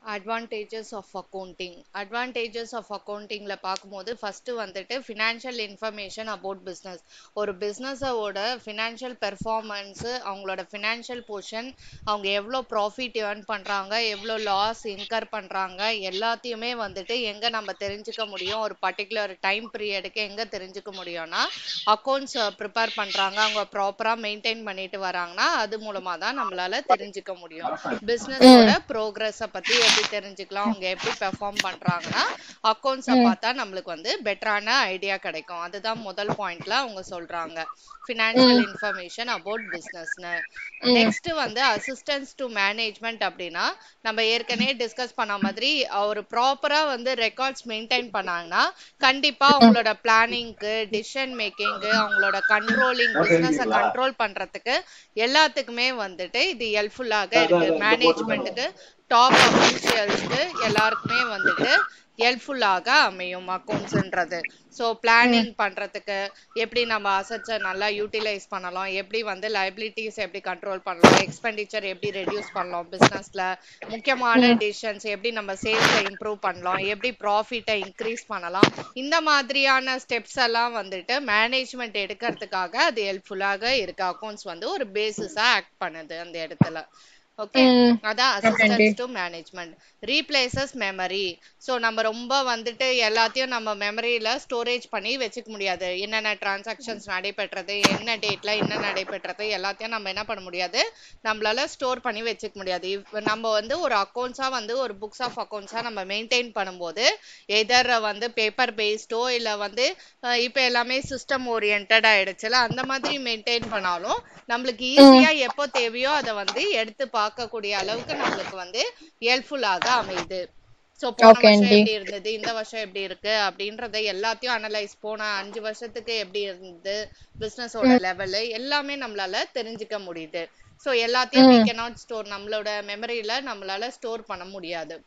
Advantages of accounting advantages of அக்கௌண்டிங்ல பார்க்கும்போது first வந்துட்டு ஃபினான்ஷியல் இன்ஃபர்மேஷன் அபவுட் பிஸ்னஸ் ஒரு பிஸ்னஸோட ஃபினான்ஷியல் பெர்ஃபார்மன்ஸ் அவங்களோட ஃபினான்ஷியல் பொசிஷன் அவங்க எவ்வளோ ப்ராஃபிட் ஏர்ன் பண்றாங்க எவ்வளோ லாஸ் இன்கர் பண்றாங்க எல்லாத்தையுமே வந்துட்டு எங்க நம்ம தெரிஞ்சுக்க முடியும் ஒரு பர்டிகுலர் டைம் பீரியடுக்கு எங்க தெரிஞ்சுக்க முடியும்னா அக்கௌண்ட்ஸ் ப்ரிப்பேர் பண்றாங்க அவங்க ப்ராப்பரா மெயின்டைன் பண்ணிட்டு வராங்கன்னா அது மூலமா தான் நம்மளால தெரிஞ்சுக்க முடியும் பிசினஸோட ப்ரோக்ரஸ பத்தி எப்படி தெரிஞ்சுக்கலாம் அவங்க எப்படி பெர்ஃபார்ம் பண்றாங்கன்னா அக்கௌண்ட்ஸ பார்த்தா நம்மளுக்கு வந்து பெட்டரான ஐடியா கிடைக்கும் அதுதான் முதல் பாயிண்ட்ல அவங்க சொல்றாங்க ஃபினான்ஷியல் இன்ஃபர்மேஷன் அபவுட் பிசினஸ்னு நெக்ஸ்ட் வந்து அசிஸ்டன்ஸ் டு மேனேஜ்மெண்ட் அப்படின்னா நம்ம ஏற்கனவே டிஸ்கஸ் பண்ண மாதிரி ஒரு ப்ராப்பரா வந்து ரெக்கார்ட்ஸ் மெயின்டைன் பண்ணாங்கன்னா கண்டிப்பா அவங்களோட பிளானிங்க்கு டிசிஷன் மேக்கிங்கு அவங்களோட கண்ட்ரோலிங் பிசினஸ கண்ட்ரோல் பண்றதுக்கு எல்லாத்துக்குமே வந்துட்டு இது ஹெல்ப்ஃபுல்லாக இருக்கு மேனேஜ்மெண்ட்டுக்கு டாப் அஃபீஷியல்ஸ்க்கு எல்லாருக்குமே வந்துட்டு ஹெல்ப்ஃபுல்லாக அமையும் அக்கௌண்ட்ஸ்ன்றது ஸோ பிளானிங் பண்றதுக்கு எப்படி நம்ம அசட்ஸை நல்லா யூட்டிலைஸ் பண்ணலாம் எப்படி வந்து லைபிலிட்டிஸ் எப்படி கண்ட்ரோல் பண்ணலாம் எக்ஸ்பெண்டிச்சர் எப்படி ரெடியூஸ் பண்ணலாம் பிஸ்னஸ்ல முக்கியமான டிசிஷன்ஸ் எப்படி நம்ம சேல்ஸை இம்ப்ரூவ் பண்ணலாம் எப்படி ப்ராஃபிட்டை இன்க்ரீஸ் பண்ணலாம் இந்த மாதிரியான ஸ்டெப்ஸ் எல்லாம் வந்துட்டு மேனேஜ்மெண்ட் எடுக்கிறதுக்காக அது ஹெல்ப்ஃபுல்லாக இருக்கு அக்கௌண்ட்ஸ் வந்து ஒரு பேசிஸா ஆக்ட் பண்ணுது அந்த இடத்துல ஓகே அதான் assistance to management replaces memory so நம்ம ரொம்ப வந்துட்டு எல்லாத்தையும் நம்ம மெமரியில ஸ்டோரேஜ் பண்ணி வச்சுக்க முடியாது என்னென்ன டிரான்சாக்ஷன்ஸ் நடைபெற்றது என்ன டேட்ல என்ன நடைபெற்றது எல்லாத்தையும் நம்ம என்ன பண்ண முடியாது நம்மளால ஸ்டோர் பண்ணி வச்சுக்க முடியாது நம்ம வந்து ஒரு அக்கௌண்ட்ஸா வந்து ஒரு புக்ஸ் ஆஃப் அக்கௌண்ட்ஸா நம்ம மெயின்டைன் பண்ணும்போது எதர் வந்து பேப்பர் பேஸ்டோ இல்ல வந்து இப்போ எல்லாமே சிஸ்டம் ஓரியன்டா ஆயிடுச்சுல அந்த மாதிரி மெயின்டைன் பண்ணாலும் நம்மளுக்கு ஈஸியா எப்போ தேவையோ அதை வந்து எடுத்து பார்க்கக்கூடிய அளவுக்கு நம்மளுக்கு வந்து ஹெல்ப்ஃபுல்லாக அமையுது சோ போன வருஷம் எப்படி இருந்தது இந்த வருஷம் எப்படி இருக்கு அப்படின்றத எல்லாத்தையும் அனலைஸ் போன அஞ்சு வருஷத்துக்கு எப்படி இருந்தது பிசினஸோட லெவல் எல்லாமே நம்மளால தெரிஞ்சுக்க முடியுது சோ எல்லாத்தையும் we cannot ஸ்டோர் நம்மளோட மெமரியில நம்மளால ஸ்டோர் பண்ண முடியாது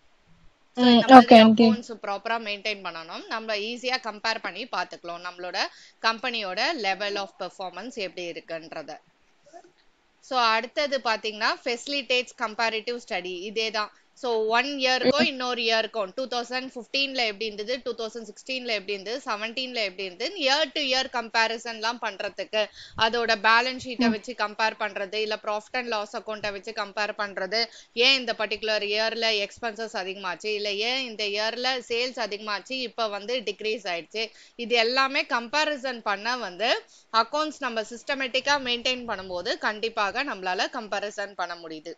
அக்கௌண்ட்ஸ் ப்ராப்பரா மெயின்டைன் பண்ணணும் நம்ம ஈஸியா கம்பேர் பண்ணி பாத்துக்கலாம் நம்மளோட கம்பெனியோட லெவல் ஆஃப் பெர்ஃபார்மன்ஸ் எப்படி இருக்குன்றத ஸோ அடுத்தது பார்த்தீங்கன்னா ஃபெசிலிட்டேட்ஸ் கம்பேரிட்டிவ் ஸ்டடி இதே தான் ஸோ ஒன் இயருக்கும் இன்னொரு இயருக்கும் டூ தௌசண்ட் ஃபிஃப்டீன்ல எப்படி இருந்தது டூ தௌசண்ட் சிக்ஸ்டீன்ல எப்படி இருந்தது செவன்டீன்ல எப்படி இருந்தது இயர் டு இயர் கம்பேரிசன்லாம் பண்றதுக்கு அதோட பேலன்ஸ் ஷீட்டை வச்சு கம்பேர் பண்றது இல்ல ப்ராஃபிட் அண்ட் லாஸ் அக்கௌண்ட்டை வச்சு கம்பேர் பண்றது ஏன் இந்த பர்டிகுலர் இயர்ல எக்ஸ்பென்சஸ் அதிகமாச்சு இல்ல ஏன் இந்த இயர்ல சேல்ஸ் அதிகமாச்சு இப்ப வந்து டிக்ரீஸ் ஆயிடுச்சு இது எல்லாமே கம்பேரிசன் பண்ண வந்து அக்கௌண்ட்ஸ் நம்ம சிஸ்டமேட்டிக்கா மெயின்டைன் பண்ணும்போது கண்டிப்பாக நம்மளால கம்பேரிசன் பண்ண முடியுது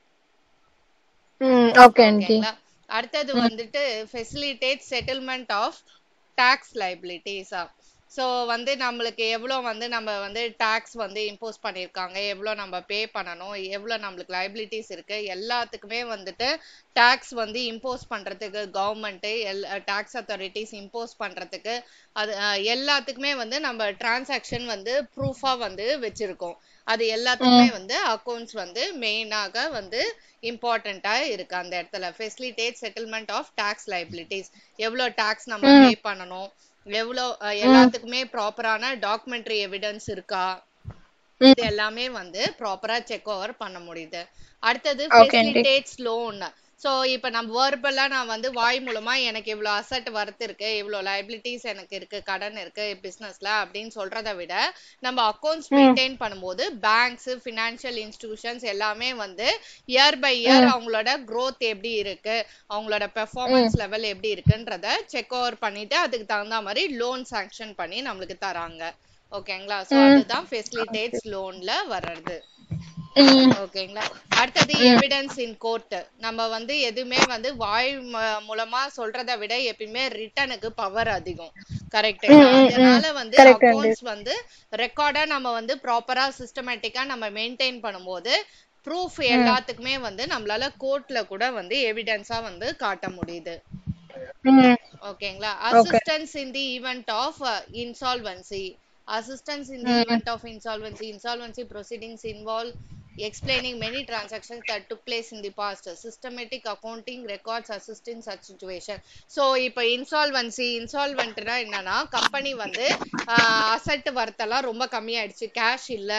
ஓகேங்களா அடுத்தது வந்துட்டு ஃபெசிலிட்டேட் செட்டில்மெண்ட் ஆஃப் டாக்ஸ் லைபிலிட்டிஸா ஸோ வந்து நம்மளுக்கு எவ்வளோ வந்து நம்ம வந்து டேக்ஸ் வந்து இம்போஸ் பண்ணியிருக்காங்க எவ்வளோ நம்ம பே பண்ணணும் எவ்வளோ நம்மளுக்கு லைபிலிட்டிஸ் இருக்கு எல்லாத்துக்குமே வந்துட்டு டேக்ஸ் வந்து இம்போஸ் பண்றதுக்கு government all tax authorities impose பண்றதுக்கு அது எல்லாத்துக்குமே வந்து நம்ம டிரான்சாக்ஷன் வந்து ப்ரூஃபா வந்து வச்சிருக்கோம் அது எல்லாத்துக்குமே வந்து அக்கௌண்ட்ஸ் வந்து மெயினாக வந்து இம்பார்ட்டண்டா இருக்கு அந்த இடத்துல facilitate settlement of tax liabilities எவ்வளோ டாக்ஸ் நம்ம பே பண்ணணும் எவ்வளோ எல்லாத்துக்குமே ப்ராப்பரான டாக்குமெண்ட்ரி எவிடன்ஸ் இருக்கா இது எல்லாமே வந்து ப்ராப்பரா செக் ஓவர் பண்ண முடியுது அடுத்தது ஃபெசிலிட்டேட்ஸ் லோன் ஸோ இப்போ நம்ம வேர்பலா நான் வந்து வாய் மூலமா எனக்கு இவ்வளோ அசட் வரத்து இருக்கு இவ்வளோ லைபிலிட்டிஸ் எனக்கு இருக்கு கடன் இருக்கு பிசினஸ்ல அப்படின்னு சொல்றதை விட நம்ம அக்கௌண்ட்ஸ் மெயின்டைன் பண்ணும்போது பேங்க்ஸ் ஃபினான்ஷியல் இன்ஸ்டிடியூஷன்ஸ் எல்லாமே வந்து இயர் பை இயர் அவங்களோட க்ரோத் எப்படி இருக்கு அவங்களோட பெர்ஃபார்மன்ஸ் லெவல் எப்படி இருக்குன்றத செக் ஓவர் பண்ணிட்டு அதுக்கு தகுந்த மாதிரி லோன் சாங்ஷன் பண்ணி நம்மளுக்கு தராங்க ஓகேங்களா ஸோ அதுதான் ஃபெசிலிட்டேட்ஸ் லோன்ல வர்றது ஓகேங்களா அடுத்தது எவிடன்ஸ் இன் கோர்ட் நம்ம வந்து எதுவுமே வந்து வாய் மூலமா சொல்றதை விட எப்பயுமே ரிட்டனுக்கு பவர் அதிகம் கரெக்ட் அதனால வந்து அக்கௌண்ட்ஸ் வந்து ரெக்கார்டா நம்ம வந்து ப்ராப்பரா சிஸ்டமேட்டிக்கா நம்ம மெயின்டைன் பண்ணும்போது ப்ரூஃப் எல்லாத்துக்குமே வந்து நம்மளால கோர்ட்ல கூட வந்து எவிடன்ஸா வந்து காட்ட முடியுது ஓகேங்களா assistance in the event of insolvency assistance in the event of insolvency insolvency proceedings involve explaining many transactions that took place in the past systematic accounting records assist in such situation so இப்போ insolvency insolventனா என்னன்னா company வந்து asset வரத்தெல்லாம் ரொம்ப கம்மியாயிடுச்சு cash இல்ல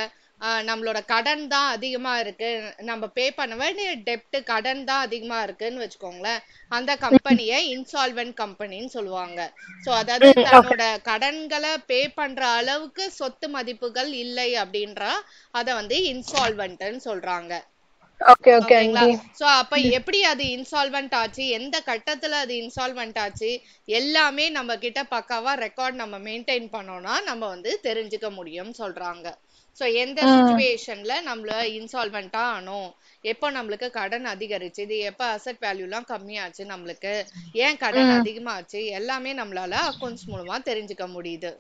ஆஹ் நம்மளோட கடன் தான் அதிகமா இருக்கு நம்ம பே பண்ண வேண்டிய டெப்ட் கடன் தான் அதிகமா இருக்குன்னு வச்சுக்கோங்களேன் அந்த கம்பெனியை இன்சால்வென்ட் கம்பெனின்னு சொல்லுவாங்க சோ அதாவது தன்னோட கடன்களை பே பண்ற அளவுக்கு சொத்து மதிப்புகள் இல்லை அப்படின்றா அத வந்து இன்சால்வென்ட்னு சொல்றாங்க ஓகே ஓகே ஓகேங்களா ஆண்டி சோ அப்ப எப்படி அது இன்சால்வெண்ட் ஆச்சு எந்த கட்டத்துல அது இன்சால்வெண்ட் ஆச்சு எல்லாமே நம்ம கிட்ட பக்காவா ரெக்கார்ட் நம்ம மெயின்டைன் பண்ணோம்னா நம்ம வந்து தெரிஞ்சுக்க முடியும் சொல்றாங்க சோ எந்த சுச்சுவேஷன்ல நம்மள இன்சால்வெண்டா ஆனோம் எப்போ நம்மளுக்கு கடன் அதிகரிச்சு இது எப்ப அசெட் வேல்யூ எல்லாம் கம்மியாச்சு நம்மளுக்கு ஏன் கடன் அதிகமாச்சு எல்லாமே நம்மளால அக்கவுண்ட்ஸ் மூலமா தெரிஞ்சுக்க முடியுது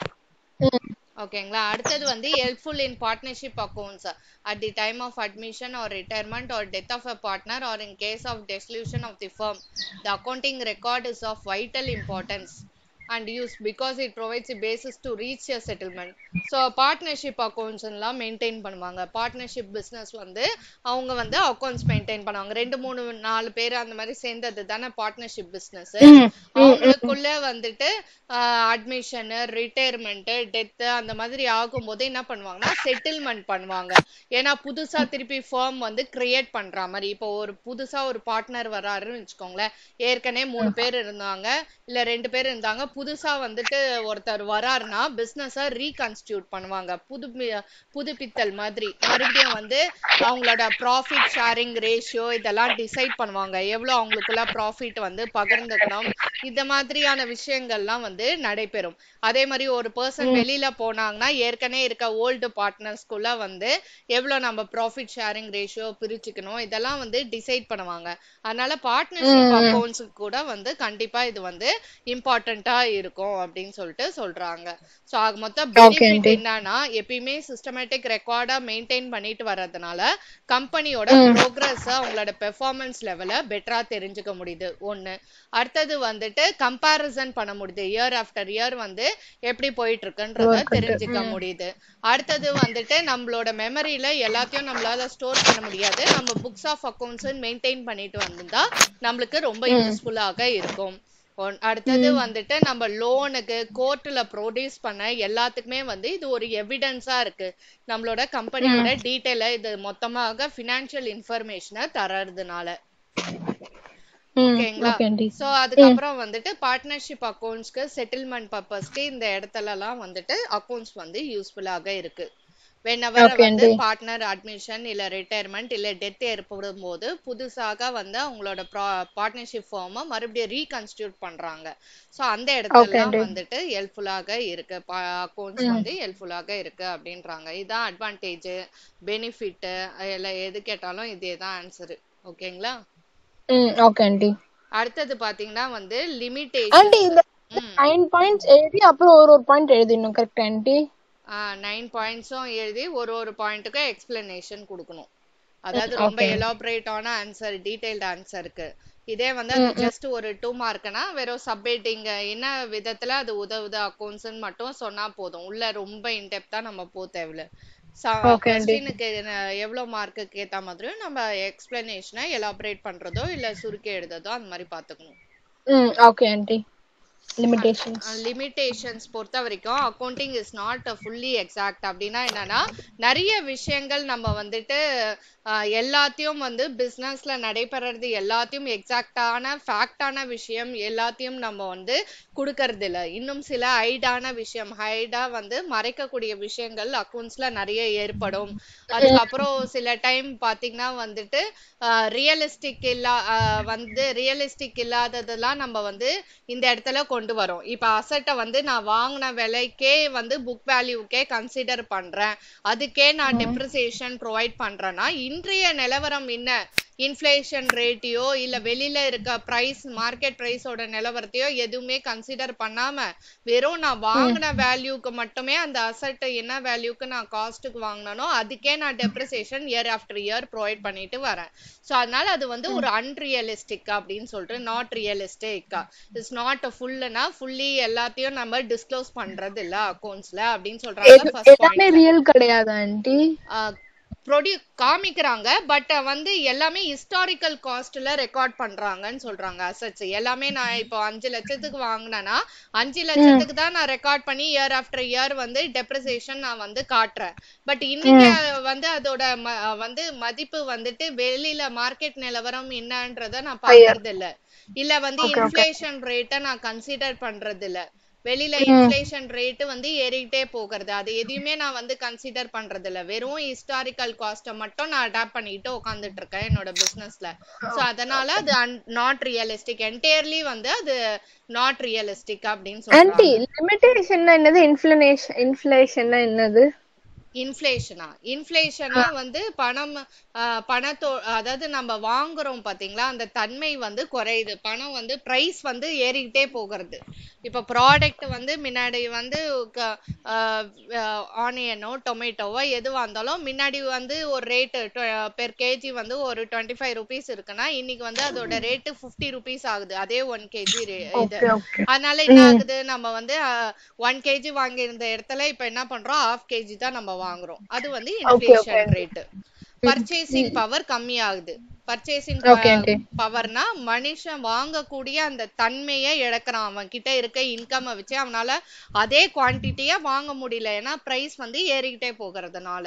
ஓகேங்களா அடுத்தது வந்து helpful in partnership accounts at the time of admission or retirement or death of a partner or in case of dissolution of the firm the accounting record is of vital importance and use because it provides a basis to reach a settlement so partnership accounts எல்லாம் maintain பண்ணுவாங்க partnership business வந்து அவங்க வந்து accounts maintain பண்ணுவாங்க ரெண்டு மூணு நாலு பேர் அந்த மாதிரி சேர்ந்தது தானே பார்ட்னர்ஷிப் பிஸ்னஸ் அவங்களுக்குள்ள வந்துட்டு அட்மிஷனு ரிட்டையர்மெண்ட் டெத்து அந்த மாதிரி ஆகும்போது என்ன பண்ணுவாங்கன்னா செட்டில்மெண்ட் பண்ணுவாங்க ஏன்னா புதுசா திருப்பி ஃபார்ம் வந்து கிரியேட் பண்ற மாதிரி இப்போ ஒரு புதுசா ஒரு பார்ட்னர் வராருன்னு வச்சுக்கோங்களேன் ஏற்கனவே மூணு பேர் இருந்தாங்க இல்ல ரெண்டு பேர் இருந்தாங்க புதுசா வந்துட்டு ஒருத்தர் வராருன்னா பிசினஸ ரீகன்ஸ்டியூட் பண்ணுவாங்க புது புதுப்பித்தல் மாதிரி மறுபடியும் வந்து அவங்களோட ப்ராஃபிட் ஷேரிங் ரேஷியோ இதெல்லாம் டிசைட் பண்ணுவாங்க எவ்வளவு அவங்களுக்குள்ள ப்ராஃபிட் வந்து பகிர்ந்துக்கணும் இந்த மாதிரியான விஷயங்கள்லாம் வந்து நடைபெறும் அதே மாதிரி ஒரு பர்சன் வெளியில போனாங்கன்னா ஏற்கனவே இருக்க ஓல்டு பார்ட்னர்ஸ்குள்ள வந்து எவ்வளவு நம்ம ப்ராஃபிட் ஷேரிங் ரேஷியோ பிரிச்சுக்கணும் இதெல்லாம் வந்து டிசைட் பண்ணுவாங்க அதனால பார்ட்னர்ஷிப் அக்கௌண்ட்ஸ் கூட வந்து கண்டிப்பா இது வந்து இம்பார்ட்டண்டா இருக்கும் அப்படின்னு சொல்லிட்டு சொல்றாங்க சோ ஆக மொத்தம் பெனிஃபிட் என்னன்னா எப்பயுமே சிஸ்டமேட்டிக் ரெக்கார்டா மெயின்டைன் பண்ணிட்டு வர்றதுனால கம்பெனியோட ப்ரோக்ரஸ் அவங்களோட பெர்ஃபார்மன்ஸ் லெவல பெட்டரா தெரிஞ்சுக்க முடியுது ஒண்ணு அடுத்தது வந்துட்டு கம்பாரிசன் பண்ண முடியுது இயர் ஆஃப்டர் இயர் வந்து எப்படி போயிட்டு இருக்குன்றத தெரிஞ்சுக்க முடியுது அடுத்தது வந்துட்டு நம்மளோட மெமரியில எல்லாத்தையும் நம்மளால ஸ்டோர் பண்ண முடியாது நம்ம புக்ஸ் ஆஃப் அக்கௌண்ட்ஸ் மெயின்டைன் பண்ணிட்டு வந்திருந்தா நம்மளுக்கு ரொம்ப யூஸ்ஃபுல்லாக இருக்கும் ஒன்- அடுத்தது வந்துட்டு நம்ம லோனுக்கு கோர்ட்ல ப்ரொடியூஸ் பண்ண எல்லாத்துக்குமே வந்து இது ஒரு எவிடன்ஸா இருக்கு நம்மளோட கம்பெனியோட டீட்டெயில இது மொத்தமாக ஃபினான்ஷியல் இன்ஃபர்மேஷனை தரதுனால ஓகேங்களா ஓகே ஆண்டி சோ அதுக்கப்புறம் வந்துட்டு பார்ட்னர்ஷிப் அக்கவுண்ட்ஸ்க்கு செட்டில்மெண்ட் பர்பஸ்க்கு இந்த இடத்துல எல்லாம் வந்துட்டு அக்கவுண்ட்ஸ் வந்து யூஸ்ஃபுல்லாக இருக்கு வென்எவர் Okay, வந்து aunty. பார்ட்னர் அட்மிஷன் இல்ல ரிட்டையர்மெண்ட் இல்ல டெத் ஏற்படும் போது புதுசாக வந்து அவங்களோட பார்ட்னர்ஷிப் ஃபார்மை மறுபடியும் ரீகன்ஸ்டியூட் பண்றாங்க சோ அந்த இடத்துல aunty. வந்துட்டு ஹெல்ப்ஃபுல்லாக இருக்கு அக்கவுண்ட்ஸ் வந்து ஹெல்ப்ஃபுல்லாக இருக்கு அப்படின்றாங்க இதான் அட்வான்டேஜ் பெனிஃபிட் எல்லாம் எது கேட்டாலும் இதே தான் ஆன்சர் ஓகேங்களா ம் ஓகே ஆண்டி அடுத்தது பாத்தீங்கன்னா வந்து ஆண்டி லிமிட்டேஷன் இந்த நைன் பாயிண்ட்ஸ் எழுதி அப்புறம் ஒரு ஒரு பாயிண்ட் எழுதிடணும் கரெக்ட் ஆண்டி நைன் பாயிண்ட்ஸும் எழுதி ஒரு ஒரு பாயிண்ட்டுக்கும் எக்ஸ்பிளனேஷன் கொடுக்கணும் அதாவது ரொம்ப எலாபரேட்டான ஆன்சர் டீடைல்டு ஆன்சருக்கு இதே வந்து அது ஜஸ்ட் ஒரு டூ மார்க்னா வெறும் சப்மிட்டிங் என்ன விதத்துல அது உதவுது அக்கௌண்ட்ஸ்னு மட்டும் சொன்னா போதும் உள்ள ரொம்ப இன்டெப்தா நம்ம போ தேவையில்ல Okay, aunty. கொஸ்டினுக்கு எவ்வளவு மார்க்குக்கு ஏத்த மாதிரியும் நம்ம எக்ஸ்பிளனேஷனை எலாபரேட் பண்றதோ இல்ல சுருக்கி எழுதுறதோ அந்த மாதிரி பாத்துக்கணும் ம் ஓகே ஆண்டி லிமிடேஷன்ஸ் லிமிட்டேஷன்ஸ் பொறுத்த வரைக்கும் accounting is not fully exact அப்படின்னா என்னன்னா நிறைய விஷயங்கள் நம்ம வந்துட்டு அஹ், எல்லாத்தையும் வந்து பிசினஸ்ல நடைபெறது எல்லாத்தையும் எக்ஸாக்டான ஃபேக்டான விஷயம் எல்லாத்தையும் நம்ம வந்து கொடுக்கறது இல்ல இன்னும் சில ஹைடான விஷயம் ஹைடா வந்து மறைக்கக்கூடிய விஷயங்கள் அக்கௌண்ட்ஸ்ல நிறைய ஏற்படும் அதுக்கப்புறம் சில டைம் பாத்தீங்கன்னா வந்துட்டு ரியலிஸ்டிக் இல்லா அஹ், வந்து ரியலிஸ்டிக் இல்லாததெல்லாம் நம்ம வந்து இந்த இடத்துல கொண்டு வரோம் இப்ப அசட்டை வந்து நான் வாங்கின விலைக்கே வந்து புக் வேல்யூக்கே கன்சிடர் பண்றேன் அதுக்கே நான் டெப்ரிசியேஷன் ப்ரொவைட் பண்றேன்னா இன்றைய நிலவரம் என்ன இன்ஃப்ளேஷன் ரேட்டையோ இல்ல வெளியில இருக்க பிரைஸ் மார்க்கெட் பிரைஸோட நிலவரத்தையோ எதுவுமே கன்சிடர் பண்ணாம வெறும் நான் வாங்கின வேல்யூக்கு மட்டுமே அந்த அசட் என்ன வேல்யூக்கு நான் காஸ்ட்டுக்கு வாங்கினனோ அதுக்கே நான் depreciation year after year provide பண்ணிட்டு வரேன் சோ அதனால அது வந்து ஒரு அன்ரியலிஸ்டிக் அப்படின்னு சொல்லிட்டு நாட் ரியலிஸ்டிக் இட்ஸ் நாட் ஃபுல்லுனா ஃபுல்லி எல்லாத்தையும் நம்ம டிஸ்க்ளோஸ் பண்றது இல்ல அக்கௌண்ட்ஸ்ல அப்படின்னு சொல்றாங்க ஃபர்ஸ்ட் எல்லாமே ரியல் கிடையாது ஆண்டி ப்ரொடியூ காமிக்கிறாங்க பட் வந்து எல்லாமே ஹிஸ்டாரிக்கல் காஸ்ட்ல ரெக்கார்ட் பண்றாங்கன்னு சொல்றாங்க அசட்ஸ் எல்லாமே நான் இப்போ அஞ்சு லட்சத்துக்கு வாங்கினேன்னா அஞ்சு லட்சத்துக்கு தான் நான் ரெக்கார்ட் பண்ணி இயர் ஆஃப்டர் இயர் வந்து டெப்ரிசியேஷன் நான் வந்து காட்டுறேன் பட் இன்னைக்கு வந்து அதோட ம- வந்து மதிப்பு வந்துட்டு வெளியில மார்க்கெட் நிலவரம் என்னன்றத நான் பாக்குறது இல்ல இல்ல வந்து இன்ஃப்ளேஷன் ரேட்டை நான் கன்சிடர் பண்றது இல்ல வெளியில இன்ஃப்ளேஷன் ரேட் வந்து ஏறிக்கிட்டே போகிறது அது எதையுமே நான் வந்து கன்சிடர் பண்றது இல்ல வெறும் ஹிஸ்டாரிக்கல் காஸ்ட்டை மட்டும் நான் அடாப்ட் பண்ணிட்டு உட்காந்துட்டு இருக்கேன் என்னோட பிசினஸ்ல சோ அதனால அது நாட் ரியலிஸ்டிக் என்டையர்லி வந்து அது நாட் ரியலிஸ்டிக் அப்படின்னு ஆன்ட்டி சொல்றாங்க லிமிட்டேஷன்னா என்னது இன்ஃப்ளனேஷன் இன்ஃப்ளேஷன்னா என்னது இன்ஃப்ளேஷனா இன்ஃப்ளேஷனா வந்து பணம் ஆஹ் பணத்தோ அதாவது நம்ம வாங்குறோம் பாத்தீங்களா அந்த தன்மை வந்து குறையுது பணம் வந்து பிரைஸ் வந்து ஏறிக்கிட்டே போகிறது இப்ப ப்ராடக்ட் வந்து முன்னாடி வந்து ஆனியனோ டொமேட்டோவோ எதுவா இருந்தாலும் முன்னாடி வந்து ஒரு ரேட்டு பெர் கேஜி வந்து ஒரு டுவெண்ட்டி ஃபைவ் ருபீஸ் இருக்குன்னா இன்னைக்கு வந்து அதோட ரேட்டு ஃபிஃப்டி ருபீஸ் ஆகுது அதே ஒன் கேஜி இது ஓகே ஓகே அதனால என்ன ஆகுது நம்ம வந்து ஒன் கேஜி வாங்கியிருந்த இடத்துல இப்ப என்ன பண்றோம் ஹாஃப் கேஜி தான் நம்ம வாங்குறோம் அது வந்து இன்ஃபிளேஷன் ரேட் பர்ச்சேசிங் பவர் கம்மியாகுது பர்ச்சேசிங் Okay, aunty. பவர்னா மனுஷன் வாங்கக்கூடிய அந்த தன்மையை இழக்கிறான் அவன் கிட்ட இருக்க இன்கம் வச்சு அவனால அதே குவான்டிட்டியா வாங்க முடியல ஏன்னா பிரைஸ் வந்து ஏறிக்கிட்டே போகிறதுனால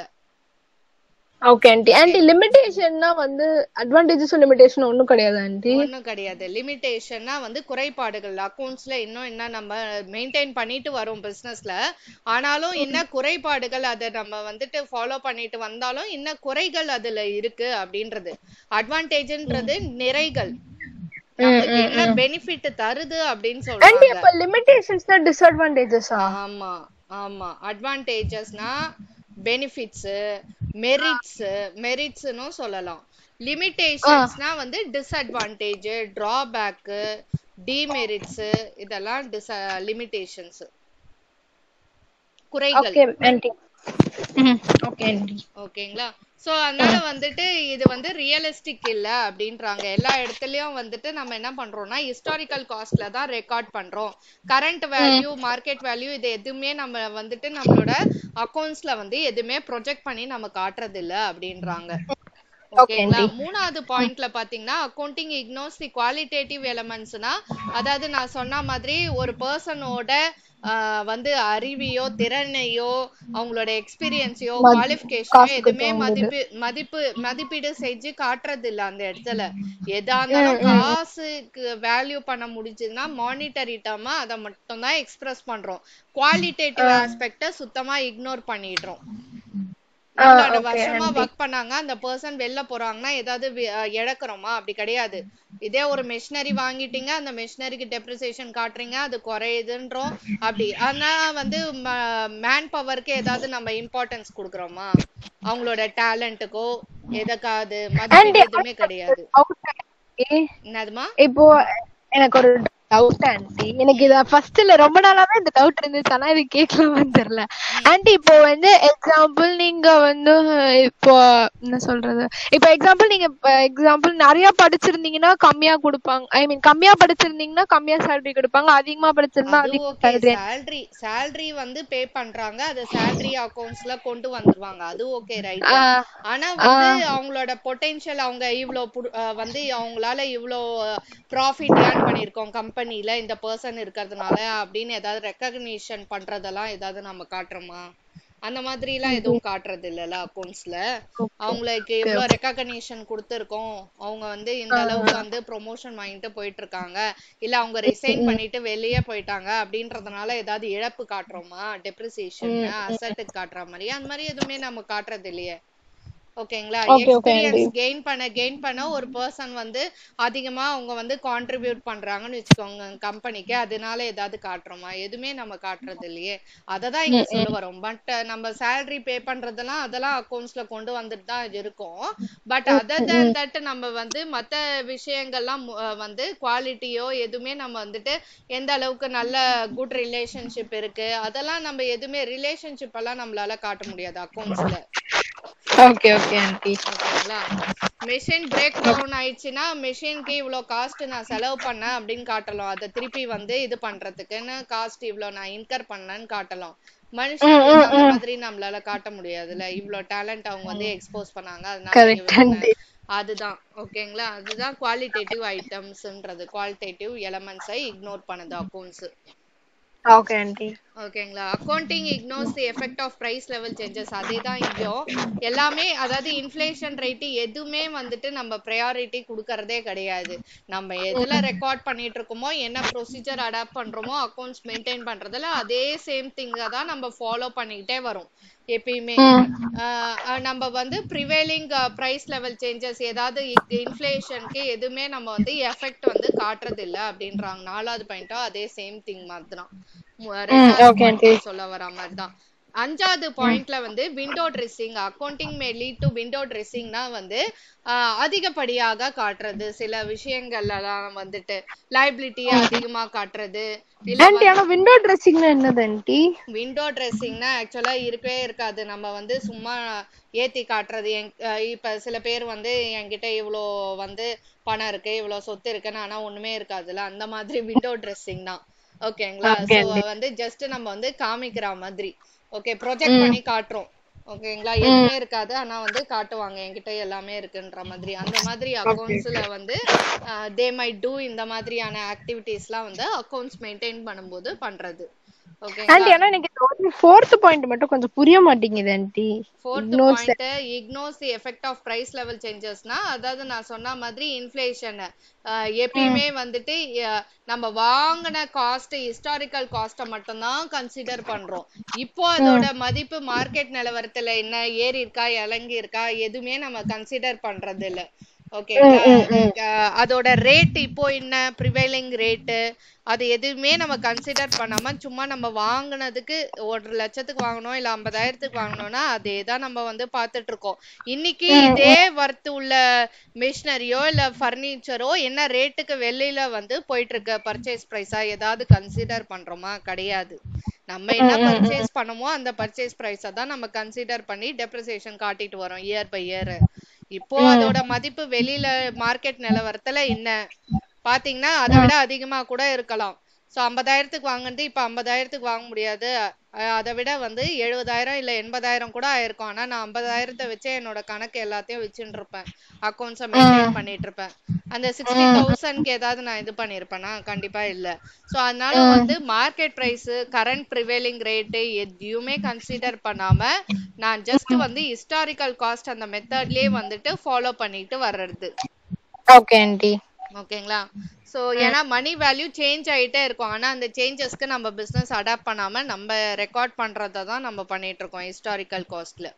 ஓகே ஆன்ட்டி ஆன்ட்டி லிமிட்டேஷன்னா வந்து அட்வான்டேஜஸும் லிமிட்டேஷன் ஒண்ணும் கிடையாது ஆன்ட்டி ஒண்ணும் கிடையாது லிமிட்டேஷன்னா வந்து குறைபாடுகள் அக்கவுண்ட்ஸ்ல இன்னும் என்ன நம்ம மெயின்டைன் பண்ணிட்டு வரோம் பிசினஸ்ல ஆனாலும் என்ன குறைபாடுகள் அதை நம்ம வந்துட்டு ஃபாலோ பண்ணிட்டு வந்தாலும் என்ன குறைகள் அதுல இருக்கு அப்படின்றது அட்வான்டேஜ்ன்றது நிறைகள் நமக்கு என்ன பெனிஃபிட் தருது அப்படின்னு ஆன்ட்டி சொல்றாங்க அப்ப லிமிட்டேஷன்ஸ் தான் டிஸ்அட்வான்டேஜஸா ஆமா ஆமா அட்வான்டேஜஸ்னா பெனிஃபிட்ஸ் மெரிட்ஸ் மெரிட்ஸ்னும் சொல்லலாம் லிமிட்டேஷன்ஸ்னா வந்து டிஸ்அட்வான்டேஜ் டிராபேக் டிமெரிட்ஸ் இதெல்லாம் டிஸ் லிமிட்டேஷன்ஸ் குறைகள் ஓகே ஆன்ட்டி ஓகே ஆன்ட்டி ஓகேங்களா சோ அதனால வந்துட்டு இது வந்து ரியலிஸ்டிக் இல்ல அப்படின்றாங்க எல்லா இடத்துலயும் வந்துட்டு நம்ம என்ன பண்றோம்னா ஹிஸ்டாரிக்கல் காஸ்ட்ல தான் ரெக்கார்ட் பண்றோம் கரண்ட் வேல்யூ மார்க்கெட் வேல்யூ இது எதுவுமே நம்ம வந்துட்டு நம்மளோட அக்கவுண்ட்ஸ்ல வந்து எதுவுமே ப்ரொஜெக்ட் பண்ணி நம்ம காட்டுறது இல்ல அப்படின்றாங்க ஓகேங்களா மூணாவது பாயிண்ட்ல பாத்தீங்கன்னா அக்கவுண்டிங் இக்னோர்ஸ் தி குவாலிட்டேட்டிவ் எலமெண்ட்ஸ்னா அதாவது நான் சொன்ன மாதிரி ஒரு பர்சனோட வந்து அறிவியோ திறனையோ அவங்களோட எக்ஸ்பீரியன்ஸையோ குவாலிஃபிகேஷனோ எதுவுமே மதிப்பு மதிப்பு மதிப்பீடு செஞ்சு காட்டுறது இல்ல அந்த இடத்துல எதா இருந்தாலும் காசுக்கு வேல்யூ பண்ண முடிஞ்சதுன்னா மானிட்டரி டர்மா அதை மட்டும் தான் எக்ஸ்பிரஸ் பண்றோம் குவாலிட்டேட்டிவ் ஆஸ்பெக்ட சுத்தமா இக்னோர் பண்ணிடுறோம் நம்மளோட வருஷமா ஒர்க் பண்ணாங்க அந்த பர்சன் வெளில போறாங்கன்னா ஏதாவது வி- அஹ் இழக்கிறோமா அப்படி கிடையாது இதே ஒரு மெஷினரி வாங்கிட்டீங்க அந்த மெஷினரிக்கு டெப்ரிசியேஷன் காட்டுறீங்க அது குறையுதுன்றோம் அப்படி ஆனா வந்து மேன் பவருக்கு ஏதாவது நம்ம இம்பார்ட்டன்ஸ் கொடுக்குறோமா அவங்களோட டேலண்ட்டுக்கோ எதுக்காவது மதிப்பீடு எதுவுமே கிடையாது என்னதுமா இப்போ எனக்கு ஒரு டவுட் ஆன்ட்டி எனக்கு இத ஃபர்ஸ்ட்ல ரொம்ப நாளாவே இந்த டவுட் இருந்துச்சு ஆனா இது கேட்கலாமான்னு தெரியல ஆன்ட்டி இப்போ வந்து எக்ஸாம்பிள் நீங்க வந்து இப்போ என்ன சொல்றது இப்போ எக்ஸாம்பிள் நீங்க எக்ஸாம்பிள் நிறைய படிச்சிருந்தீங்கன்னா கம்மியா கொடுப்பாங்க ஐ மீன் கம்மியா படிச்சிருந்தீங்கன்னா கம்மியா salary கொடுப்பாங்க அதிகமா படிச்சிருந்தா அது அதிக ஓகே salary salary salary வந்து பே பண்றாங்க அது salary அக்கவுண்ட்ஸ்ல கொண்டு வந்துருவாங்க அது ஓகே ரைட் ஆஹ் ஆனா வந்து அவங்களோட பொட்டென்ஷியல் அவங்க இவ்ளோ புடு- அஹ் வந்து அவங்களால இவ்ளோ ப்ராஃபிட் ஏர்ன் பண்ணிருக்கோம் கம்பெனில இந்த பர்சன் இருக்கிறதுனால அப்படின்னு ஏதாவது ரெக்கக்னிஷன் பண்றதெல்லாம் ஏதாவது நம்ம காட்டுறோமா அந்த மாதிரி எல்லாம் எதுவும் காட்டுறது இல்லல அக்கவுண்ட்ஸ்ல அவங்களுக்கு இவ்வளவு ரெக்கக்னிஷன் கொடுத்திருக்கோம் அவங்க வந்து இந்த அளவுக்கு வந்து ப்ரொமோஷன் வாங்கிட்டு போயிட்டு இருக்காங்க இல்ல அவங்க ரிசைன் பண்ணிட்டு வெளியே போயிட்டாங்க அப்படின்றதுனால ஏதாவது இழப்பு காட்டுறோமா டெப்ரிசியேஷன் அசட்டுக்கு காட்டுற மாதிரி அந்த மாதிரி எதுவுமே நம்ம காட்டுறது இல்லையே ஓகேங்களா எக்ஸ்பீரியன்ஸ் கெயின் பண்ண கெயின் பண்ண ஒரு பர்சன் வந்து அதிகமா அவங்க வந்து கான்ட்ரிபியூட் பண்றாங்கன்னு வச்சுக்கோங்க கம்பெனிக்கு அதனால ஏதாவது காட்டுறோமா எதுவுமே நம்ம காட்டுறது இல்லையே அதை தான் இங்க சொல்ல வரோம் பட் நம்ம salary பே பண்றதெல்லாம் அதெல்லாம் அக்கவுண்ட்ஸ்ல கொண்டு வந்துட்டு தான் இருக்கும் பட் அதர் than தட் நம்ம வந்து மத்த விஷயங்கள்லாம் மு- அஹ் வந்து குவாலிட்டியோ எதுவுமே நம்ம வந்துட்டு எந்த அளவுக்கு நல்ல குட் ரிலேஷன்ஷிப் இருக்கு அதெல்லாம் நம்ம எதுவுமே ரிலேஷன்ஷிப் எல்லாம் நம்மளால காட்ட முடியாது அக்கவுண்ட்ஸ்ல ஓகே ஓகே ஆன்ட்டி ஓகேங்களா மெஷின் பிரேக் டவுன் ஆயிடுச்சுன்னா மெஷினுக்கு இவ்ளோ காஸ்ட் நான் செலவு பண்ணேன் அப்படின்னு காட்டலாம் அதை திருப்பி வந்து இது பண்றதுக்குன்னு காஸ்ட் இவ்ளோ நான் இன்கர் பண்ணேன்னு காட்டலாம் மனுஷங்களுக்கு அந்த மாதிரி நம்மளால காட்ட முடியாதுல்ல இவ்ளோ டேலண்ட் அவங்க வந்து எக்ஸ்போஸ் பண்ணாங்க அதனால இங்க கரெக்ட் வந்து ஆண்டி அதுதான் ஓகேங்களா அதுதான் குவாலிட்டேட்டிவ் ஐட்டம்ஸ்ன்றது குவாலிட்டேட்டிவ் எலமெண்ட்ஸை இக்னோர் பண்ணுது அக்கௌண்ட்ஸ் ஓகே ஆண்டி ஓகேங்களா accounting ignores the effect of price level changes அதே தான் இங்கேயும் எல்லாமே அதாவது இன்ஃப்ளேஷன் ரேட்டு எதுவுமே வந்துட்டு நம்ம ப்ரையாரிட்டி கொடுக்கறதே கிடையாது நம்ம எதுல ரெக்கார்ட் பண்ணிட்டு இருக்கோமோ என்ன ப்ரொசீஜர் அடாப்ட் பண்றோமோ அக்கௌண்ட்ஸ் மெயின்டைன் பண்றதுல அதே சேம் திங்க தான் நம்ம ஃபாலோ பண்ணிக்கிட்டே வரோம் எப்பயுமே ஆஹ் அஹ் நம்ம வந்து ப்ரிவேலிங் பிரைஸ் லெவல் சேஞ்சஸ் ஏதாவது இன்ஃப்ளேஷனுக்கு எதுவுமே நம்ம வந்து எஃபெக்ட் வந்து காட்டுறது இல்ல அப்படின்றாங்க நாலாவது பாயிண்டா அதே சேம் திங் மாதிரி தான் மு- ரெண்டாவது okay, point சொல்ல வர மாதிரி தான் அஞ்சாவது பாயிண்ட்ல வந்து window dressing accounting may lead to window ட்ரெஸ்ஸிங்னா வந்து ஆஹ் அதிகப்படியாக காட்டுறது சில விஷயங்கள்லாம் வந்துட்டு லைபிலிட்டி அதிகமா காட்டுறது இல்ல ஆண்டி ஆனா விண்டோ ட்ரெஸ்ஸிங்னா என்னது ஆண்டி விண்டோ ட்ரெஸ்ஸிங்னா ஆக்சுவலா இருக்கவே இருக்காது நம்ம வந்து சும்மா ஏத்தி காட்டுறது என் அஹ் இப்ப சில பேர் வந்து என்கிட்ட இவ்ளோ வந்து பணம் இருக்கு இவ்ளோ சொத்து இருக்குன்னு ஆனா ஒண்ணுமே இருக்காதுல்ல அந்த மாதிரி விண்டோ ட்ரெஸ்ஸிங் தான் ஓகேங்களா Okay, சோ வந்து ஜஸ்ட் நம்ம வந்து காமிக்கிற மாதிரி ஓகே ப்ரொஜெக்ட் பண்ணி காட்டுறோம் ஓகேங்களா எதுவுமே இருக்காது ஆனா வந்து காட்டுவாங்க என்கிட்ட எல்லாமே இருக்குன்ற மாதிரி அந்த மாதிரி அக்கௌண்ட்ஸ்ல வந்து தே மை டூ இந்த மாதிரியான ஆக்டிவிட்டீஸ்லாம் வந்து அக்கௌண்ட்ஸ் மெயின்டைன் பண்ணும்போது பண்றது ஓகேங்களா ஆண்டி ஆனா எனக்கு இந்த ஃபோர்த் பாயிண்ட் மட்டும் கொஞ்சம் புரிய மாட்டேங்குது aunty fourth Ignores point ignores the effect of price level சேஞ்சஸ்னா அதாவது நான் சொன்ன மாதிரி இன்ஃப்ளேஷன் எப்பயுமே வந்துட்டு அஹ், நம்ம வாங்கின காஸ்ட் ஹிஸ்டாரிக்கல் காஸ்ட்டை மட்டும்தான் கன்சிடர் பண்றோம் இப்போ அதோட மதிப்பு மார்க்கெட் நிலவரத்துல என்ன ஏறி இருக்கா இறங்கி இருக்கா எதுவுமே நம்ம கன்சிடர் பண்றது இல்ல ஓகேங்களா அஹ், அதோட ரேட் இப்போ என்ன ப்ரிவைலிங் ரேட்டு அது எதுவுமே நம்ம கன்சிடர் பண்ணாம சும்மா நம்ம வாங்குனதுக்கு ஒரு லட்சத்துக்கு வாங்கணும் இல்ல ஐம்பதாயிரத்துக்கு வாங்கணும்னா அதே தான் நம்ம வந்து பார்த்துட்டு இருக்கோம் இன்னைக்கு இதே வர்த்து உள்ள மிஷினரியோ இல்ல ஃபர்னிச்சரோ என்ன ரேட்டுக்கு வெளியில வந்து போயிட்டு இருக்கு பர்ச்சேஸ் பிரைஸா ஏதாவது கன்சிடர் பண்றோமா கிடையாது நம்ம என்ன பர்ச்சேஸ் பண்ணமோ அந்த பர்ச்சேஸ் பிரைஸ தான் நம்ம கன்சிடர் பண்ணி டெப்ரிசியேஷன் காட்டிட்டு வரோம் இயர் பை இயர் இப்போ அதோட மதிப்பு வெளியில மார்க்கெட் நிலவரத்துல என்ன பாத்தீங்கன்னா அதை விட அதிகமா கூட இருக்கலாம் சோ ஐம்பதாயிரத்துக்கு வாங்குனது இப்ப ஐம்பதாயிரத்துக்கு வாங்க முடியாது அஹ் அதை விட வந்து எழுபதாயிரம் இல்ல எண்பதாயிரம் கூட ஆயிருக்கும் ஆனா நான் ஐம்பதாயிரத்தை வச்சே என்னோட கணக்கு எல்லாத்தையும் வச்சுட்டு இருப்பேன் அக்கௌண்ட்ஸை மெயின்டைன் பண்ணிட்டு இருப்பேன் அந்த சிக்ஸ்டி தௌசண்ட்க்கு ஏதாவது நான் இது பண்ணிருப்பேனா கண்டிப்பா இல்ல சோ அதனால வந்து market price current prevailing rate எதையுமே கன்சிடர் பண்ணாம நான் ஜஸ்ட் வந்து ஹிஸ்டாரிக்கல் காஸ்ட் அந்த மெத்தட்லயே வந்துட்டு ஃபாலோ பண்ணிட்டு வர்றது ஓகே ஆண்டி ஓகேங்களா சோ ஏன்னா மணி வேல்யூ சேஞ்ச் ஆயிட்டே இருக்கும் ஆனா அந்த சேஞ்சஸ்க்கு நம்ம பிசினஸ் அடாப்ட் பண்ணாம நம்ம ரெக்கார்ட் பண்றத தான் நம்ம பண்ணிட்டு இருக்கோம் ஹிஸ்டாரிக்கல் காஸ்ட்ல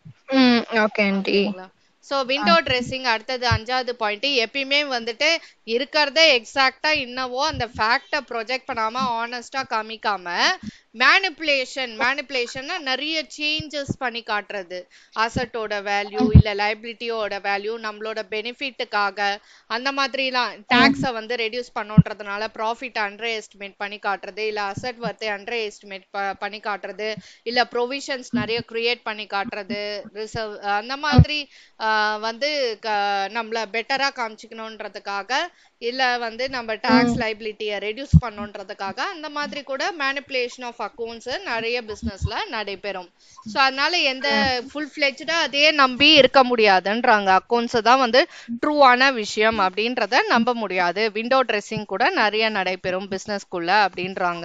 ம் okay aunty so window dressing அடுத்தது அஞ்சாவது பாயிண்ட் எப்பயுமே வந்துட்டு இருக்கிறதே எக்ஸாக்டா என்னவோ அந்த ஃபேக்டை ப்ரொஜெக்ட் பண்ணாம ஆனஸ்டா காமிக்காம மேனிப்புலேஷன் மேனிப்புலேஷன்னா நிறைய சேஞ்சஸ் பண்ணி காட்டுறது அசட்டோட வேல்யூ இல்ல லைபிலிட்டியோட வேல்யூ நம்மளோட பெனிஃபிட்டுக்காக அந்த மாதிரிலாம் டாக்ஸை வந்து ரெடியூஸ் பண்ணோன்றதுனால ப்ராஃபிட் அண்டர் எஸ்டிமேட் பண்ணி காட்டுறது இல்ல அசட் வர்த்தை அண்டர் எஸ்டிமேட் பண்ணி காட்டுறது இல்ல ப்ரொவிஷன்ஸ் நிறைய கிரியேட் பண்ணி காட்டுறது ரிசர்வ் அந்த மாதிரி ஆஹ் வந்து க- நம்மள பெட்டரா காமிச்சுக்கணுன்றதுக்காக இல்ல வந்து நம்ம டாக்ஸ் லைபிலிட்டியை ரெடியூஸ் பண்ணணுன்றதுக்காக அந்த மாதிரி கூட மேனிப்புலேஷன் ஆஃப் அக்கௌண்ட்ஸ் நிறைய பிசினஸ்ல நடைபெறும் சோ அதனால எந்த ஃபுல் ஃபிளெஜ்டா அதே நம்பி இருக்க முடியாதுன்றாங்க அக்கௌண்ட்ஸ் தான் வந்து ட்ரூவான விஷயம் அப்படின்றத நம்ப முடியாது விண்டோ ட்ரெஸ்ஸிங் கூட நிறைய நடைபெறும் பிசினஸ்க்குள்ள அப்படின்றாங்க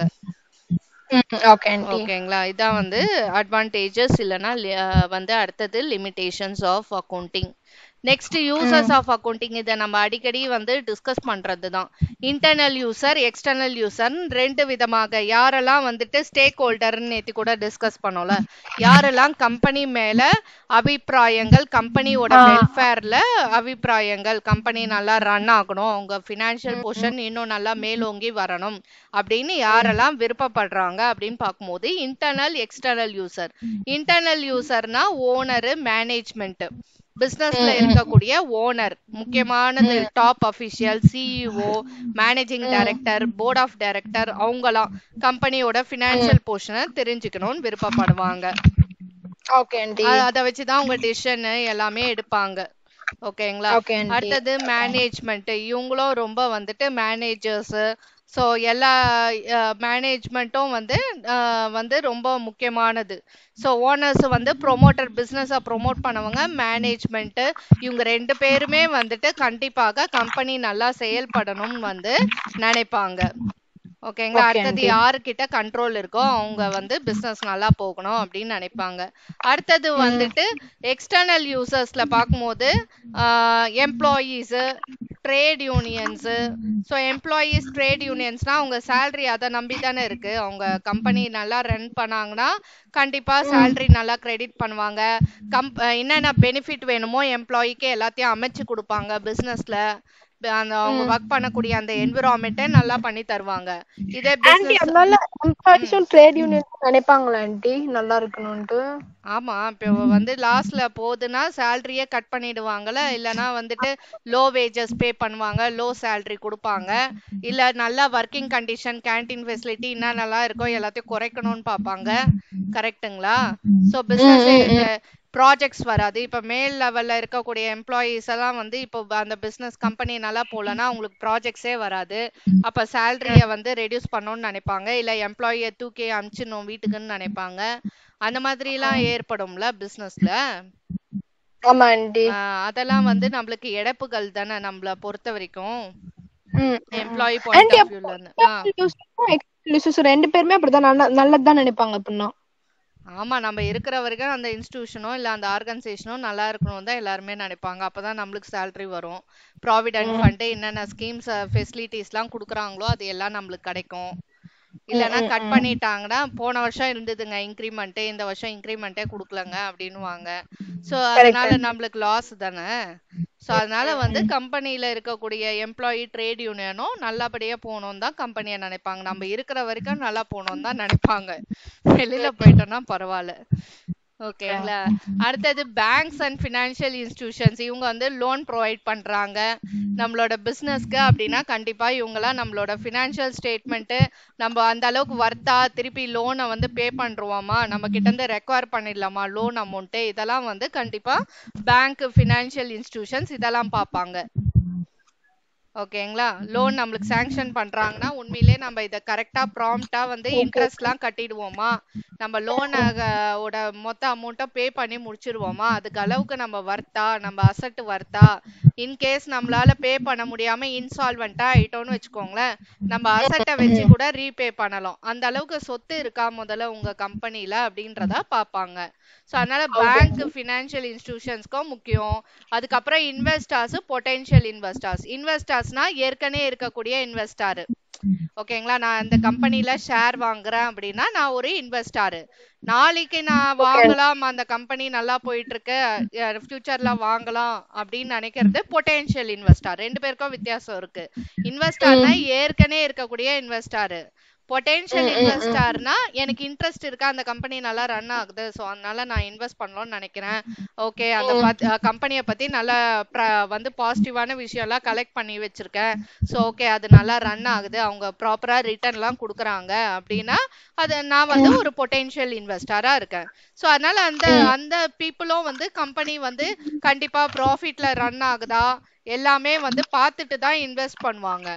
ஓகே ஆண்டி ஓகேங்களா இதான் வந்து அட்வான்டேஜஸ் இல்லனா li- அஹ் வந்து அடுத்தது limitations of accounting next users of accounting இதை நம்ம அடிக்கடி வந்து டிஸ்கஸ் பண்றது தான் இன்டர்னல் யூசர் எக்ஸ்டர்னல் யூசர் ரெண்டு விதமாக யாரெல்லாம் வந்துட்டு ஸ்டேக் ஹோல்டர்னு நேத்தி கூட டிஸ்கஸ் பண்ணோம்ல யாரெல்லாம் கம்பெனி மேல அபிப்பிராயங்கள் கம்பெனியோட வெல்ஃபேர்ல அபிப்பிராயங்கள் கம்பெனி நல்லா ரன் ஆகணும் அவங்க ஃபினான்ஷியல் பொசிஷன் இன்னும் நல்லா மேலோங்கி வரணும் அப்படின்னு யாரெல்லாம் விருப்பப்படுறாங்க அப்படின்னு பார்க்கும்போது இன்டர்னல் எக்ஸ்டர்னல் யூசர் இன்டர்னல் யூசர்னா ஓனரு மேனேஜ்மெண்ட் பிசினஸ்ல இருக்கக்கூடிய ஓனர் முக்கியமானது top official CEO managing director board of director அவங்கலாம் கம்பெனியோட ஃபினான்ஷியல் பொசிஷனை தெரிஞ்சுக்கணும்னு விருப்பப்படுவாங்க ஓகே ஆண்டி அ- அத வச்சுதான் உங்க டிசிஷன் எல்லாமே எடுப்பாங்க ஓகேங்களா ஓகே ஆண்டி அடுத்தது மேனேஜ்மெண்ட் இவங்களும் ரொம்ப வந்துட்டு மேனேஜர்ஸ் ஸோ எல்லா மேனேஜ்மெண்ட்டும் வந்து அஹ், வந்து ரொம்ப முக்கியமானது ஸோ ஓனர்ஸ் வந்து ப்ரொமோட்டர் பிஸ்னஸை ப்ரொமோட் பண்ணவங்க மேனேஜ்மெண்ட்டு இவங்க ரெண்டு பேருமே வந்துட்டு கண்டிப்பாக கம்பெனி நல்லா செயல்படணும்னு வந்து நினைப்பாங்க ஓகேங்களா ஓகே அடுத்தது ஆண்டி யாருக்கிட்ட கண்ட்ரோல் இருக்கோ அவங்க வந்து பிசினஸ் நல்லா போகணும் அப்படின்னு நினைப்பாங்க அடுத்தது ம் வந்துட்டு எக்ஸ்டர்னல் யூசர்ஸ்ல பார்க்கும்போது employees trade unions so employees trade யூனியன்ஸ்னா அவங்க சேலரி அதை நம்பி தானே இருக்கு அவங்க கம்பெனி நல்லா ரன் பண்ணாங்கன்னா கண்டிப்பா ம் சேலரி நல்லா கிரெடிட் பண்ணுவாங்க கம் என்னென்ன பெனிஃபிட் வேணுமோ எம்ப்ளாயிக்கு எல்லாத்தையும் அமைச்சு கொடுப்பாங்க பிசினஸ்ல அந்த அவங்க ம் ஒர்க் பண்ணக்கூடிய அந்த என்விரான்மெண்ட்டை நல்லா பண்ணி தருவாங்க இதே ஆண்டி பிசினஸ் அதனால ம் எம்ப்ளாயிஸும் ட்ரேட் யூனியன் நினைப்பாங்களா ஆண்டி நல்லா இருக்கணும்ட்டு ஆமா இப்போ வந்து லாஸ்ட்ல போகுதுன்னா சேலரியே கட் பண்ணிடுவாங்கல்ல இல்லனா வந்துட்டு லோ வேஜஸ் பே பண்ணுவாங்க லோ சேலரி கொடுப்பாங்க இல்ல நல்ல ஒர்க்கிங் கண்டிஷன் கேண்டீன் ஃபெசிலிட்டி என்ன நல்லா இருக்கோ எல்லாத்தையும் குறைக்கணும்னு பார்ப்பாங்க கரெக்ட்டுங்களா ஸோ ம் பிஸ்னஸ் ம் ம் ப்ராஜெக்ட்ஸ் வராது இப்போ மேல் லெவல்ல இருக்கக்கூடிய எம்ப்ளாயீஸ் எல்லாம் வந்து இப்போ அந்த பிஸ்னஸ் கம்பெனி நல்லா போகலன்னா அவங்களுக்கு ப்ராஜெக்ட்ஸே வராது அப்போ சேலரியை வந்து ரெடியூஸ் பண்ணணும்னு நினைப்பாங்க இல்லை எம்ப்ளாயியை தூக்கி அனுப்பிச்சிடணும் வீட்டுக்குன்னு நினைப்பாங்க அந்த மாதிரிலாம் ஏற்படும்ல பிஸ்னஸ்ல ஆமா ஆண்டி அதெல்லாம் வந்து நம்மளுக்கு இழப்புகள் தானே நம்மள பொறுத்த வரைக்கும் ம் ம் ம் எம்ப்ளாயி பாயிண்ட் ஆண்டி ஆஃப் அப்போ வியூல இருந்து ஆ யூசர்ஸ் ரெண்டு பேருமே அப்படிதான் நல்ல நல்லதுதான் நினைப்பாங்க அப்படின்னா ஆமா நம்ம இருக்கிற வரைக்கும் அந்த இன்ஸ்டிடியூஷனோ இல்ல அந்த ஆர்கனைசேஷனோ நல்லா இருக்கணும் தான் எல்லாருமே நினைப்பாங்க அப்பதான் நம்மளுக்கு சேலரி வரும் ப்ராவிடென்ட் ம் ஃபண்ட் என்னென்ன ஸ்கீம்ஸ் ஃபெசிலிட்டிஸ்லாம் கொடுக்குறாங்களோ அது எல்லாம் நம்மளுக்கு கிடைக்கும் ம் இல்லைன்னா ம் கட் ம் பண்ணிட்டாங்கன்னா போன வருஷம் இருந்ததுங்க இன்க்ரிமெண்ட் இந்த வருஷம் இன்க்ரிமெண்ட்டே கொடுக்கலங்க அப்படின்னுவாங்க ஸோ கரெக்ட் அதனால ஆண்டி நம்மளுக்கு லாஸ் தானே ஸோ ம் அதனால ம் வந்து ம் கம்பெனியில் இருக்கக்கூடிய எம்ப்ளாயி ட்ரேட் யூனியனும் நல்லபடியாக போகணும் தான் கம்பெனியை நினைப்பாங்க நம்ம இருக்கிற வரைக்கும் நல்லா போகணும் தான் நினைப்பாங்க வெளியில போயிட்டோம்னா பரவாயில்ல ஓகேங்களா அடுத்தது பேங்க்ஸ் அண்ட் ஃபினான்ஷியல் இன்ஸ்டிடியூஷன்ஸ் இவங்க வந்து லோன் ப்ரொவைட் பண்றாங்க நம்மளோட பிஸ்னஸ்க்கு அப்படின்னா கண்டிப்பா இவங்கெல்லாம் நம்மளோட ஃபினான்ஷியல் ஸ்டேட்மெண்ட்டு நம்ம அந்த அளவுக்கு வர்த்தா திருப்பி லோனை வந்து பே பண்றோமா நம்ம கிட்ட இருந்து ரெக்வயர் பண்ணிடலாமா லோன் அமௌண்ட்டு இதெல்லாம் வந்து கண்டிப்பா பேங்க் ஃபினான்ஷியல் இன்ஸ்டிடியூஷன்ஸ் இதெல்லாம் பார்ப்பாங்க ஓகேங்களா லோன் நம்மளுக்கு சாங்ஷன் பண்றாங்கன்னா உண்மையிலே நம்ம இதை கரெக்டா ப்ராம்ப்டா வந்து ஓகே இன்ட்ரெஸ்ட்லாம் கட்டிடுவோமா நம்ம லோன் ஓட மொத்த அமௌண்ட்டை பே பண்ணி முடிச்சிருவோமா அதுக்கு அளவுக்கு நம்ம வர்த்தா நம்ம அசட் வர்த்தா இன்கேஸ் நம்மளால பே பண்ண முடியாம இன்சால்வெண்டா ஆயிட்டோம்னு வச்சுக்கோங்களேன் நம்ம அசட்டை வச்சு கூட ரீபே பண்ணலாம் அந்த அளவுக்கு சொத்து இருக்கா முதல்ல உங்க கம்பெனில அப்படின்றத பார்ப்பாங்க ஸோ அதனால ஓகே பேங்க் ஃபினான்ஷியல் இன்ஸ்டிடியூஷன்ஸ்க்கும் முக்கியம் அதுக்கப்புறம் இன்வெஸ்டர்ஸ் பொட்டென்ஷியல் இன்வெஸ்டர்ஸ் இன்வெஸ்டர்ஸ்னா ஏற்கனவே இருக்கக்கூடிய இன்வெஸ்டார் ஓகேங்களா நான் இந்த கம்பெனில ஷேர் வாங்குறேன் அப்படின்னா நான் ஒரு இன்வெஸ்டார் நாளைக்கு நான் ஓகே வாங்கலாம் அந்த கம்பெனி நல்லா போயிட்டு இருக்கு ஃபியூச்சர்ல வாங்கலாம் அப்படின்னு நினைக்கிறது பொட்டென்ஷியல் இன்வெஸ்டார் ரெண்டு பேருக்கும் வித்தியாசம் இருக்கு இன்வெஸ்டார்னா ம் ஏற்கனவே இருக்கக்கூடிய இன்வெஸ்டார் பொட்டென்ஷியல் ம் ம் ம் இன்வெஸ்டார்னா எனக்கு இன்ட்ரெஸ்ட் இருக்கா அந்த கம்பெனி நல்லா ரன் ஆகுது ஸோ அதனால நான் இன்வெஸ்ட் பண்ணலாம்னு நினைக்கிறேன் ஓகே அந்த ம் கம்பெனியை பத்தி நல்லா ப்ர- வந்து பாசிட்டிவான விஷயம்லாம் கலெக்ட் பண்ணி வச்சிருக்கேன் ஸோ ஓகே அது நல்லா ரன் ஆகுது அவங்க ப்ராப்பரா ரிட்டர்ன்லாம் கொடுக்குறாங்க அப்படின்னா அது நான் வந்து ம் ஒரு பொட்டென்ஷியல் இன்வெஸ்டரா இருக்கேன் ஸோ அதனால அந்த ம் அந்த பீப்புளும் வந்து கம்பெனி வந்து கண்டிப்பா ப்ராஃபிட்ல ரன் ஆகுதா எல்லாமே வந்து பார்த்துட்டு தான் இன்வெஸ்ட் பண்ணுவாங்க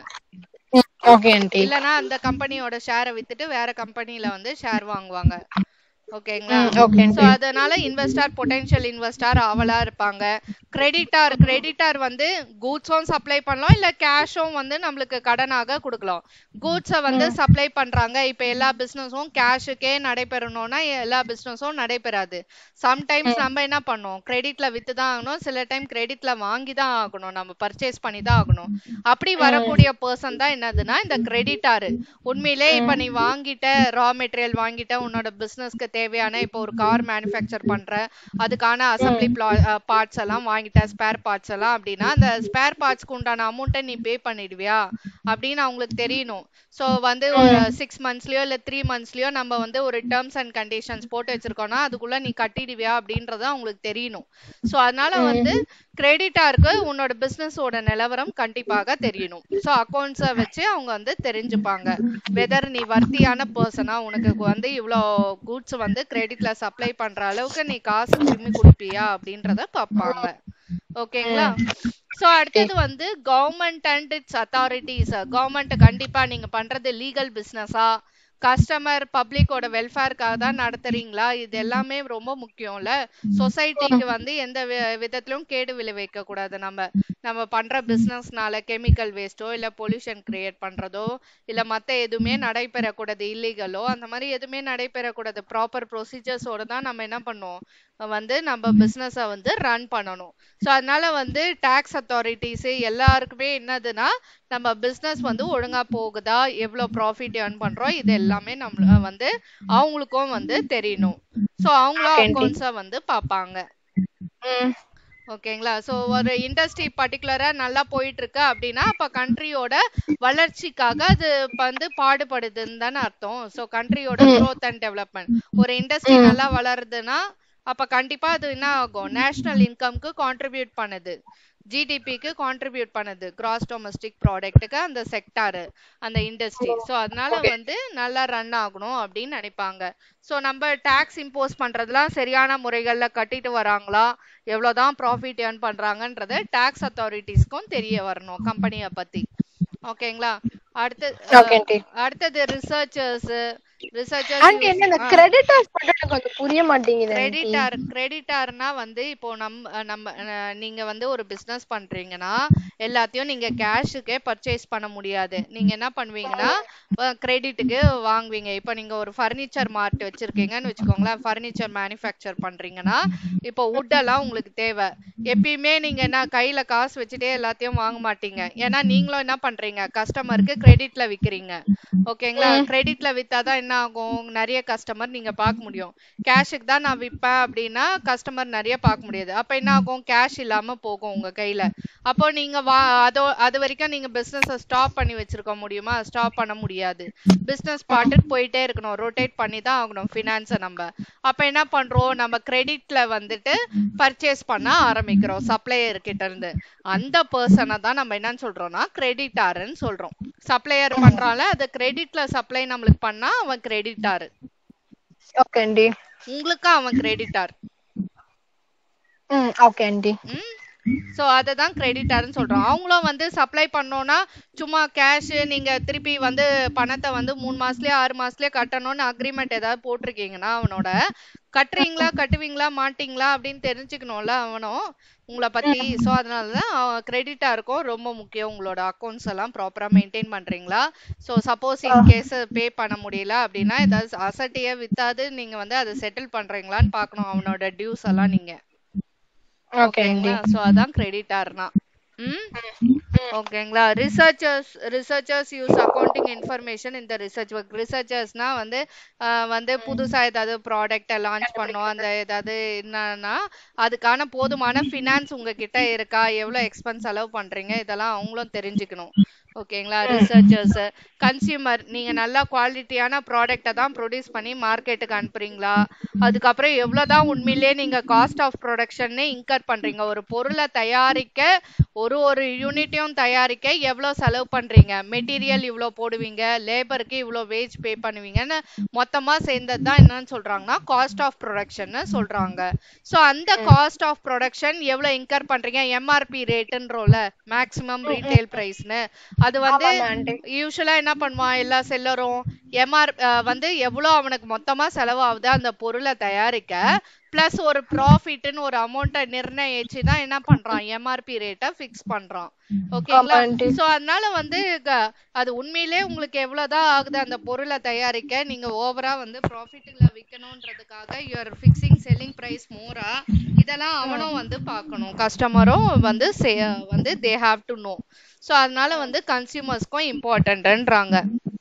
ஓகே ஆண்டி இல்லனா அந்த கம்பெனியோட ஷேரை வித்துட்டு வேற கம்பெனில வந்து ஷேர் வாங்குவாங்க ஓகேங்களா ம் ஓகே ஸோ ஆண்டி அதனால இன்வெஸ்டார் பொட்டென்ஷியல் இன்வெஸ்டார் ஆவலா இருப்பாங்க கிரெடிட்டார் கிரெடிட்டார் வந்து கூட்ஸும் சப்ளை பண்ணலாம் இல்ல கேஷும் வந்து நம்மளுக்கு கடனாக கொடுக்கலாம் கூட்ஸை வந்து ம் சப்ளை பண்றாங்க இப்போ எல்லா பிசினஸும் கேஷுக்கே நடைபெறணும்னா எல்லா பிசினஸும் நடைபெறாது சம்டைம்ஸ் ம் நம்ம என்ன பண்ணோம் கிரெடிட்ல வித்து தான் ஆகணும் சில டைம் கிரெடிட்ல வாங்கி தான் ஆகணும் நம்ம பர்ச்சேஸ் பண்ணி தான் ஆகணும் அப்படி ம் வரக்கூடிய பர்சன் தான் என்னதுன்னா இந்த கிரெடிட்டாரு உண்மையிலே இப்ப ம் நீ வாங்கிட்ட ரா மெட்டீரியல் வாங்கிட்ட உன்னோட பிசினஸ்க்கு தேவையான இப்போ ஒரு கார் மேனுஃபேக்சர் பண்ற அதுக்கான அசம்பிளி ம் பார்ட்ஸ் எல்லாம் வாங்கிட்ட ஸ்பேர் பார்ட்ஸ் எல்லாம் அப்படின்னா அந்த ஸ்பேர் பார்ட்ஸ்க்கு உண்டான அமௌண்ட்டை நீ பே பண்ணிடுவியா அப்படின்னு அவங்களுக்கு தெரியணும் ஸோ வந்து ஒரு ம் சிக்ஸ் மந்த்ஸ்லயோ இல்ல த்ரீ மந்த்ஸ்லயோ நம்ம வந்து ஒரு டேர்ம்ஸ் அண்ட் கண்டிஷன்ஸ் போட்டு வச்சிருக்கோம்னா அதுக்குள்ள நீ கட்டிடுவியா அப்படின்றது அவங்களுக்கு தெரியணும் ஸோ அதனால வந்து ம் கிரெடிட்டாருக்கு உன்னோட பிசினஸோட நிலவரம் கண்டிப்பாக தெரியணும் ஸோ அக்கௌண்ட்ஸை வச்சு அவங்க வந்து தெரிஞ்சுப்பாங்க வெதர் நீ வர்த்தியான பர்சனா உனக்கு வந்து இவ்வளோ கூட்ஸ் வந்து கிரெடிட்ல சப்ளை பண்ற அளவுக்கு நீ காசு திரும்பி கொடுப்பியா அப்படின்றத பார்ப்பாங்க ஓகேங்களா சோ அடுத்தது வந்து government and its authorities government கண்டிப்பா நீங்க பண்றது லீகல் பிசினஸா கஸ்டமர் பப்ளிக்கோட வெல்ஃபேருக்காக தான் நடத்துறீங்களா இது எல்லாமே ரொம்ப முக்கியம்ல சொசைட்டிக்கு வந்து எந்த வி- விதத்திலும் கேடு விளைவிக்க கூடாது நம்ம நம்ம பண்ற பிசினஸ்னால கெமிக்கல் வேஸ்டோ இல்ல பொல்யூஷன் கிரியேட் பண்றதோ இல்ல மத்த எதுவுமே நடைபெறக்கூடாது இல்லீகலோ அந்த மாதிரி எதுவுமே நடைபெறக்கூடாது ப்ராப்பர் ப்ரொசீஜர்ஸோட தான் நம்ம என்ன பண்ணுவோம் வந்து நம்ம பிசினஸ வந்து ரன் பண்ணணும் ஸோ அதனால வந்து டாக்ஸ் அத்தாரிட்டிஸ் எல்லாருக்குமே என்னதுன்னா நம்ம பிசினஸ் வந்து ஒழுங்கா போகுதா எவ்வளவு ப்ராஃபிட் earn பண்றோம் இது எல்லாமே நம்ம வந்து அவங்களுக்கும் வந்து தெரியணும் ஸோ அவங்களும் Okay, aunty. அக்கௌண்ட்ஸை வந்து பார்ப்பாங்க ம் ஓகேங்களா சோ ஒரு இண்டஸ்ட்ரி பர்டிகுலரா நல்லா போயிட்டு இருக்கு அப்படின்னா அப்ப கண்ட்ரியோட வளர்ச்சிக்காக அது வந்து பாடுபடுதுன்னு தானே அர்த்தம் சோ கண்ட்ரியோட growth அண்ட் டெவலப்மெண்ட் ஒரு இண்டஸ்ட்ரி நல்லா வளருதுன்னா அப்ப கண்டிப்பா அது என்ன ஆகும் நேஷனல் இன்கம்க்கு கான்ட்ரிபியூட் பண்ணுது ஜிடிபிக்கு கான்ட்ரிபியூட் பண்ணுது கிராஸ் டொமஸ்டிக் ப்ராடக்ட்டுக்கு அந்த செக்டார் அந்த இண்டஸ்ட்ரி ஸோ அதனால வந்து நல்லா ரன் ஆகணும் அப்படின்னு நினைப்பாங்க ஸோ நம்ம டாக்ஸ் இம்போஸ் பண்றதுலாம் சரியான முறைகள்ல கட்டிட்டு வராங்களா எவ்வளவுதான் ப்ராஃபிட் earn பண்றாங்கன்றது டாக்ஸ் அத்தாரிட்டிஸ்க்கும் தெரிய வரணும் கம்பெனியை பத்தி ஓகேங்களா அடுத்து Okay, aunty. அடுத்தது ரிசர்ச்சர்ஸ் ஆண்டி என்ன இந்த ரிசர்ச்சர்ஸ் கிரெடிட்டர்ஸ் மட்டும் எனக்கு கொஞ்சம் புரிய மாட்டேங்குது aunty. கிரெடிட்டார் கிரெடிட்டார்னா வந்து இப்போ நம்ம நம்ம அஹ், நீங்க வந்து ஒரு பிசினஸ் பண்றீங்கன்னா எல்லாத்தையும் நீங்க கேஷுக்கே பர்ச்சேஸ் பண்ண முடியாது நீங்க என்ன பண்ணுவீங்கன்னா கிரெடிட்டுக்கு வாங்குவீங்க இப்போ நீங்க ஒரு ஃபர்னிச்சர் மார்ட் வச்சிருக்கீங்கன்னு வச்சுக்கோங்களேன் ஃபர்னிச்சர் மேனுஃபேக்சர் பண்றீங்கன்னா இப்போ wood எல்லாம் உங்களுக்கு தேவை எப்பயுமே நீங்க என்ன கையில காசு வச்சுட்டே எல்லாத்தையும் வாங்க மாட்டீங்க ஏன்னா நீங்களும் என்ன பண்றீங்க கஸ்டமருக்கு கிரெடிட்ல விக்கிறீங்க ஓகேங்களா கிரெடிட்ல வித்தாதான் என்ன ஆகும் நிறைய கஸ்டமர் நீங்க பார்க்க முடியும் கேஷுக்கு தான் நான் விற்பேன் அப்படின்னா கஸ்டமர் நிறைய பார்க்க முடியாது அப்ப என்ன ஆகும் கேஷ் இல்லாம போகும் உங்க கையில அப்போ நீங்க வா அதோ அது வரைக்கும் நீங்க பிசினஸ் ஸ்டாப் பண்ணி வச்சிருக்க முடியுமா ஸ்டாப் பண்ண முடியாது பிசினஸ் பாட்டுக்கு போயிட்டே இருக்கணும் ரொட்டேட் பண்ணி தான் ஆகணும் ஃபினான்ஸை நம்ம அப்ப என்ன பண்றோம் நம்ம கிரெடிட்ல வந்துட்டு பர்ச்சேஸ் பண்ண ஆரம்பிக்கிறோம் சப்ளையர் கிட்ட இருந்து அந்த பர்சனை தான் நம்ம என்னன்னு சொல்றோம்னா கிரெடிட்டாருன்னு சொல்றோம் சப்ளையர் பண்றான்ல அது கிரெடிட்ல சப்ளை நம்மளுக்கு பண்ணா அவன் கிரெடிட்டாரு ஓகே ஆண்டி உங்களுக்கு அவன் கிரெடிட்டார் ம் ஓகே ஆண்டி ம் சோ அதை தான் கிரெடிட்டார்னு சொல்றோம் அவங்களும் வந்து சப்ளை பண்ணோம்னா சும்மா கேஷ் நீங்க திருப்பி வந்து பணத்தை வந்து மூணு மாசத்துலயே ஆறு மாசத்துலயே கட்டணும்னு அக்ரிமெண்ட் ஏதாவது போட்டிருக்கீங்கன்னா அவனோட கட்டுறீங்களா கட்டுவீங்களா மாட்டீங்களா அப்படின்னு தெரிஞ்சுக்கணும்ல அவனும் உங்களை பத்தி சோ அதனாலதான் கிரெடிட்டா இருக்கும் ரொம்ப முக்கியம் உங்களோட அக்கௌண்ட்ஸ் எல்லாம் ப்ராப்பரா மெயின்டைன் பண்றீங்களா so suppose in case pay பண்ண முடியல அப்படின்னா ஏதாவது அசட்டிய வித்தாது நீங்க வந்து அதை செட்டில் பண்றீங்களான்னு பார்க்கணும் அவனோட டியூஸ் எல்லாம் நீங்க ஓகே ஆண்டி ஓகேங்களா சோ அதான் கிரெடிட்டார்னா ம் ஓகேங்களா researchers researchers use accounting information இந்த ரிசர்ச் ஒர்க் ரிசர்ச்சர்ஸ்னா வந்து ஆஹ் வந்து புதுசா ஏதாவது ப்ராடக்ட்டை லான்ச் பண்ணோம் அந்த ஏதாவது என்னன்னா அதுக்கான போதுமான ஃபினான்ஸ் உங்ககிட்ட இருக்கா எவ்வளவு எக்ஸ்பென்ஸ் செலவு பண்றீங்க இதெல்லாம் அவங்களும் தெரிஞ்சுக்கணும் ஓகேங்களா ரிசர்ச்சர்ஸ் கன்சியூமர் நீங்க நல்லா குவாலிட்டியான ப்ராடக்ட்டை தான் ப்ரொடியூஸ் பண்ணி மார்க்கெட்டுக்கு அனுப்புறீங்களா அதுக்கப்புறம் எவ்வளவுதான் உண்மையிலேயே நீங்க காஸ்ட் ஆஃப் ப்ரொடக்ஷன்னு இன்கர் பண்றீங்க ஒரு பொருளை தயாரிக்க ஒரு ஒரு யூனிட்டையும் தயாரிக்க எவ்வளவு செலவு பண்றீங்க மெட்டீரியல் இவ்வளவு போடுவீங்க லேபருக்கு இவ்வளவு வேஜ் பே பண்ணுவீங்கன்னு மொத்தமா சேர்ந்தது தான் என்னன்னு சொல்றாங்கன்னா காஸ்ட் ஆஃப் ப்ரொடக்ஷன்னு சொல்றாங்க சோ அந்த காஸ்ட் ஆஃப் ப்ரொடக்ஷன் எவ்வளவு இன்கர் பண்றீங்க எம்ஆர்பி ரேட்டுன்றோம்ல மேக்ஸிமம் ரீட்டைல் பிரைஸ்னு அது வந்து ஆமாங்க ஆண்டி யூஸ்வலா என்ன பண்ணுவான் எல்லா செல்லரும் எம்ஆர் வந்து எவ்வளவு அவனுக்கு மொத்தமா செலவாகுது அந்த பொருளை தயாரிக்க பிளஸ் ஒரு ப்ராஃபிட்னு ஒரு அமௌண்ட்டை நிர்ணயிச்சு தான் என்ன பண்றான் எம்ஆர்பி ரேட்டை ஃபிக்ஸ் பண்றான் ஓகேங்களா ஆமா ஆண்டி சோ அதனால வந்து க- அது உண்மையிலே உங்களுக்கு எவ்வளவுதான் ஆகுது அந்த பொருளை தயாரிக்க நீங்க ஓவரா வந்து ப்ராஃபிட்ல விற்கணுன்றதுக்காக யூஆர் ஃபிக்ஸிங் செல்லிங் பிரைஸ் மோரா இதெல்லாம் அவனும் வந்து பார்க்கணும் கஸ்டமரும் வந்து சே- வந்து they have to know so அதனால வந்து கன்சியூமர்ஸ்க்கும் இம்பார்ட்டன்ட்ன்றாங்க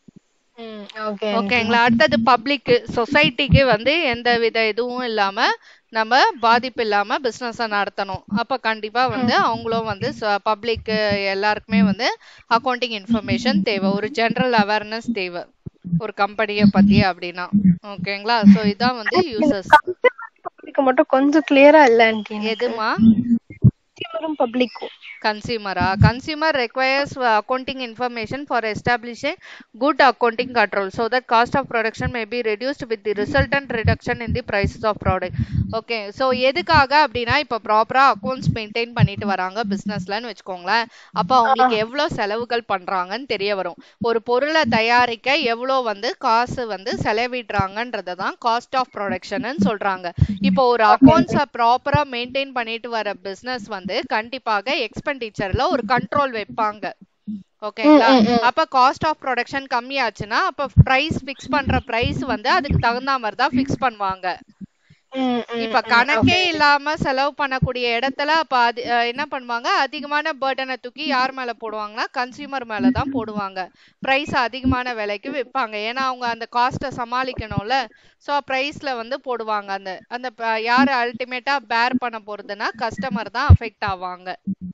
ம் ஓகே ஓகேங்களா அடுத்தது பப்ளிக் சொசைட்டிக்கு வந்து எந்த வித இதுவும் இல்லாம நம்ம பாதிப்பு இல்லாம பிசினஸ் நடத்தணும் அப்ப கண்டிப்பா வந்து அவங்களும் வந்து பப்ளிக் எல்லாருக்குமே வந்து அக்கவுண்டிங் இன்ஃபர்மேஷன் தேவை ஒரு ஜெனரல் அவேர்னஸ் தேவை ஒரு கம்பெனிய பத்தி அப்படின்னா ஓகேங்களா சோ இதான் வந்து யூசர்ஸ் இதுக்கு மட்டும் கொஞ்சம் கிளியரா இல்ல ஆண்டி எதுமா கன்சியூமரும் பப்ளிக்கும் கன்சியூமரா consumer requires accounting information for establishing good accounting control so that cost of production may be reduced with the resultant reduction in the prices of product okay so எதுக்காக அப்படின்னா இப்போ ப்ராப்பரா அக்கௌண்ட்ஸ் மெயின்டைன் பண்ணிட்டு வராங்க பிசினஸ்லன்னு வச்சுக்கோங்களேன் அப்போ அவங்களுக்கு எவ்வளோ செலவுகள் பண்றாங்கன்னு தெரிய வரும் ஒரு பொருளை தயாரிக்க எவ்வளோ வந்து காசு வந்து செலவிடுறாங்கன்றத தான் காஸ்ட் ஆஃப் ப்ரொடக்ஷன் சொல்றாங்க இப்போ ஒரு அக்கௌண்ட்ஸை ப்ராப்பரா மெயின்டைன் பண்ணிட்டு வர பிசினஸ் வந்து கண்டிப்பாக எக்ஸ்பெண்டிச்சர்ல ஒரு கண்ட்ரோல் வைப்பாங்க ஓகேங்களா அப்ப காஸ்ட் ஆஃப் ப்ரொடக்ஷன் கம்மியாச்சுன்னா அப்ப பிரைஸ் ஃபிக்ஸ் பண்ற பிரைஸ் வந்து அதுக்கு தகுந்த மாதிரி தான் ஃபிக்ஸ் பண்ணுவாங்க இப்ப கணக்கே இல்லாம செலவு பண்ணக்கூடிய இடத்துல அப்ப அது அஹ் என்ன பண்ணுவாங்க அதிகமான பேர்டனை தூக்கி யார் மேல போடுவாங்கன்னா கன்சியூமர் மேல தான் போடுவாங்க பிரைஸ் அதிகமான விலைக்கு விற்பாங்க ஏன்னா அவங்க அந்த காஸ்ட்டை சமாளிக்கணும்ல சோ பிரைஸ்ல வந்து போடுவாங்க அந்த அந்த ப- யாரு அல்டிமேட்டா பேர் பண்ண போறதுன்னா கஸ்டமர் தான் அஃபெக்ட் ஆவாங்க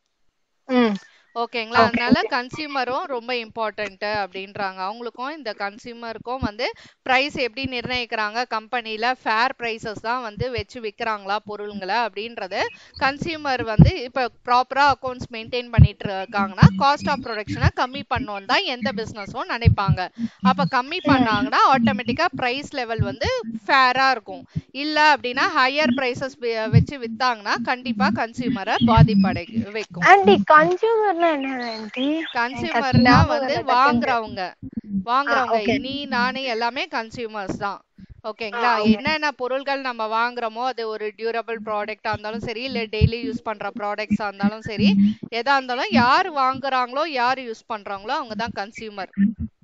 ஓகேங்களா அதனால கன்சியூமரும் ரொம்ப இம்பார்ட்டன்ட் அப்படின்றாங்க அவங்களுக்கும் இந்த கன்சியூமருக்கும் வந்து பிரைஸ் எப்படி நிர்ணயிக்கிறாங்க கம்பெனில ஃபேர் பிரைசஸ் தான் வந்து வச்சு விற்கிறாங்களா பொருளுங்களை அப்படின்றது கன்சியூமர் வந்து இப்ப ப்ராப்பரா அக்கௌண்ட்ஸ் மெயின்டைன் பண்ணிட்டு இருக்காங்கன்னா காஸ்ட் ஆஃப் ப்ரொடக்ஷனை கம்மி பண்ணணும் தான் எந்த பிசினஸும் நினைப்பாங்க அப்ப கம்மி பண்ணாங்கன்னா ஆட்டோமேட்டிக்கா பிரைஸ் லெவல் வந்து ஃபேரா இருக்கும் இல்ல அப்படின்னா ஹையர் பிரைசஸ் வச்சு வித்தாங்கன்னா கண்டிப்பா கன்சியூமரை பாதிப்படை வைக்கும் ஆண்டி கன்சியூமர்னா என்ன ஆண்டி கன்சியூமர்னா வந்து வாங்குறவங்க வாங்குறவங்க நீ நானே எல்லாமே கன்சியூமர்ஸ் தான் ஓகேங்களா என்னென்ன பொருட்கள் நம்ம வாங்குறோமோ அது ஒரு டியூரபிள் ப்ராடக்டா இருந்தாலும் சரி இல்ல டெய்லி யூஸ் பண்ற ப்ராடக்ட்ஸா இருந்தாலும் சரி எதா இருந்தாலும் யார் வாங்குறாங்களோ யார் யூஸ் பண்றாங்களோ அவங்க தான் கன்சியூமர்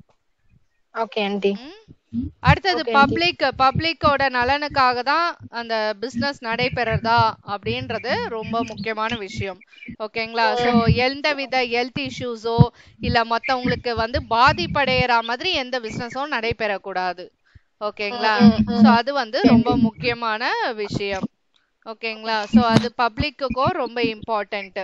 ஓகே ஆண்டி அடுத்தது பப்ளிக் பப்ளிக்கோட நலனுக்காக தான் அந்த பிசினஸ் நடைபெறதா அப்படின்றது ரொம்ப முக்கியமான விஷயம் ஓகேங்களா சோ எந்த வித ஹெல்த் இஷ்யூஸோ இல்ல மத்தவங்களுக்கு வந்து பாதிப்படைகிற மாதிரி எந்த பிசினஸும் நடைபெறக்கூடாது ஓகேங்களா சோ அது வந்து ரொம்ப முக்கியமான விஷயம் ஓகேங்களா சோ அது பப்ளிக்குக்கும் ரொம்ப இம்பார்ட்டன்ட்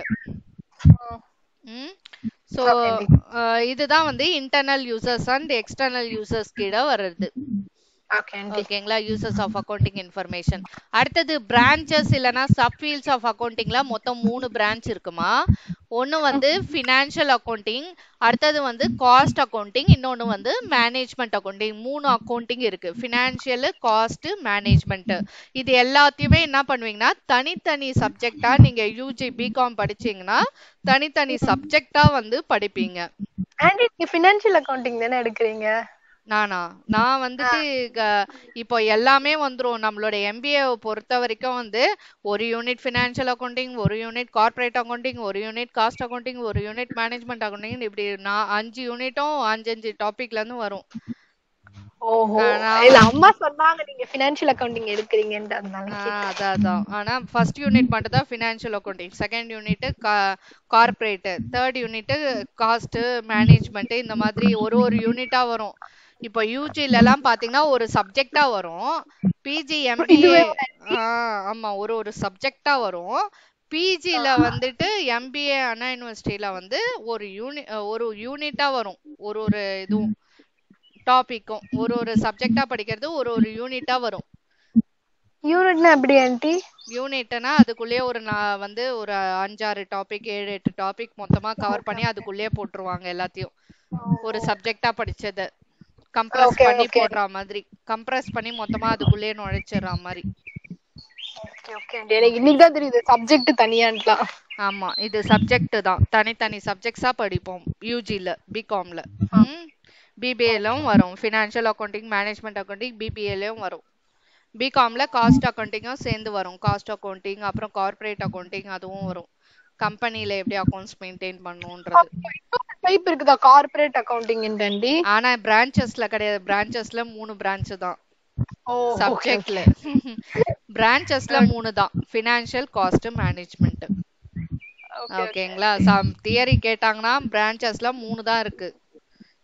ம் சோ இதுதான் வந்து internal users and external users கீழ வருது ஓகேங்களா யூசர்ஸ் ஆஃப் அக்கவுண்டிங் இன்ஃபர்மேஷன் அடுத்தது பிரான்ச்சஸ் இல்லனா சப்ஃபீல்ட்ஸ் ஆஃப் அக்கவுண்டிங்ல மொத்தம் மூணு பிரான்ச் இருக்குமா ஒன்னு வந்து ஃபினான்ஷியல் அக்கவுண்டிங் அடுத்தது வந்து காஸ்ட் அக்கவுண்டிங் இன்னொன்னு வந்து மேனேஜ்மெண்ட் அக்கவுண்டிங் மூணு அக்கவுண்டிங் இருக்கு ஃபினான்ஷியல் காஸ்ட் மேனேஜ்மெண்ட் இது எல்லாத்தையுமே என்ன பண்ணுவீங்கன்னா தனித்தனி சப்ஜெக்டா நீங்க யூஜி பிகாம் படிச்சீங்கன்னா தனித்தனி சப்ஜெக்டா வந்து படிப்பீங்க ஆண்டி நீங்க ஃபினான்ஷியல் அக்கவுண்டிங் தானே எடுக்கிறீங்க நானா நான் வந்துட்டு க- இப்போ எல்லாமே வந்துரும் நம்மளோட எம்பிஏ பொறுத்த வரைக்கும் வந்து ஒரு யூனிட் ஃபினான்ஷியல் அக்கவுண்டிங் ஒரு யூனிட் கார்ப்பரேட் அக்கவுண்டிங் ஒரு யூனிட் காஸ்ட் அக்கவுண்டிங் ஒரு யூனிட் மேனேஜ்மெண்ட் அக்கவுண்டிங் இப்படி நான் அஞ்சு யூனிட்டும் அஞ்சு அஞ்சு டாபிக்ல இருந்து வரும் ஓஹோ ஆனா- இல்ல அம்மா சொன்னாங்க நீங்க ஃபினான்ஷியல் அக்கவுண்டிங் எடுக்கிறீங்கன்னு அதனால ஆ, அதான் அதான் ஆனா ஃபர்ஸ்ட் யூனிட் மட்டும் தான் financial accounting second unit corporate third unit cost management இந்த மாதிரி ஒரு ஒரு யூனிட்டா வரும் இப்போ யூஜில எல்லாம் பாத்தீங்கன்னா ஒரு சப்ஜெக்டா வரும் பிஜி எம்பிஏ ஆமா ஒரு ஒரு சப்ஜெக்டா வரும் பிஜில வந்துட்டு எம்பிஏ அண்ணா யூனிவர்சிட்டியில வந்து ஒரு யூனி ஒரு யூனிட்டா வரும் ஒரு ஒரு இதுவும் டாபிக்கும் ஒரு ஒரு சப்ஜெக்டா படிக்கிறது ஒரு ஒரு யூனிட்டா வரும் யூனிட்னா எப்படி ஆண்டி யூனிட்னா அதுக்குள்ளேயே ஒரு நான் வந்து ஒரு அஞ்சாறு டாபிக் ஏழு எட்டு டாபிக் மொத்தமா கவர் பண்ணி அதுக்குள்ளேயே போட்டுருவாங்க எல்லாத்தையும் ஒரு சப்ஜெக்டா படிச்சத கம்ப்ரஸ் Okay, பண்ணி okay. போடுற மாதிரி கம்ப்ரஸ் பண்ணி மொத்தமா அதுக்குள்ளேயே நுழைச்சிடுற மாதிரி ஓகே ஓகே ஆண்டி எனக்கு இன்னைக்கு தான் தெரியுது சப்ஜெக்ட் தனியான்லாம் ஆமா இது சப்ஜெக்ட் தான் தனித்தனி சப்ஜெக்ட்ஸா படிப்போம் யூஜில பிகாம்ல பிபிஏலும் வரும் ஃபினான்ஷியல் அக்கவுண்டிங் மேனேஜ்மெண்ட் அக்கவுண்டிங் பிபிஏலயும் வரும் பிகாம்ல காஸ்ட் அக்கவுண்டிங்கும் சேர்ந்து வரும் காஸ்ட் அக்கவுண்டிங் அப்புறம் கார்ப்பரேட் அக்கவுண்டிங் அதுவும் வரும் கம்பெனில எப்படி அக்கவுண்ட்ஸ் மெயின்டைன் பண்ணுன்றது டைப் இருக்குதா கார்ப்பரேட் அக்கவுண்டிங் ஆண்டி ஆனா பிரான்ச்சஸ்ல கிடையாது பிரான்ச்சஸ்ல மூணு பிரான்ச் தான் ஓ சப்ஜெக்ட்ல பிரான்ச்சஸ்ல மூணு தான் ஃபினான்ஷியல் காஸ்ட் மேனேஜ்மெண்ட் ஓகேங்களா சம் தியரி கேட்டாங்கன்னா பிரான்ச்சஸ்ல மூணு தான் இருக்கு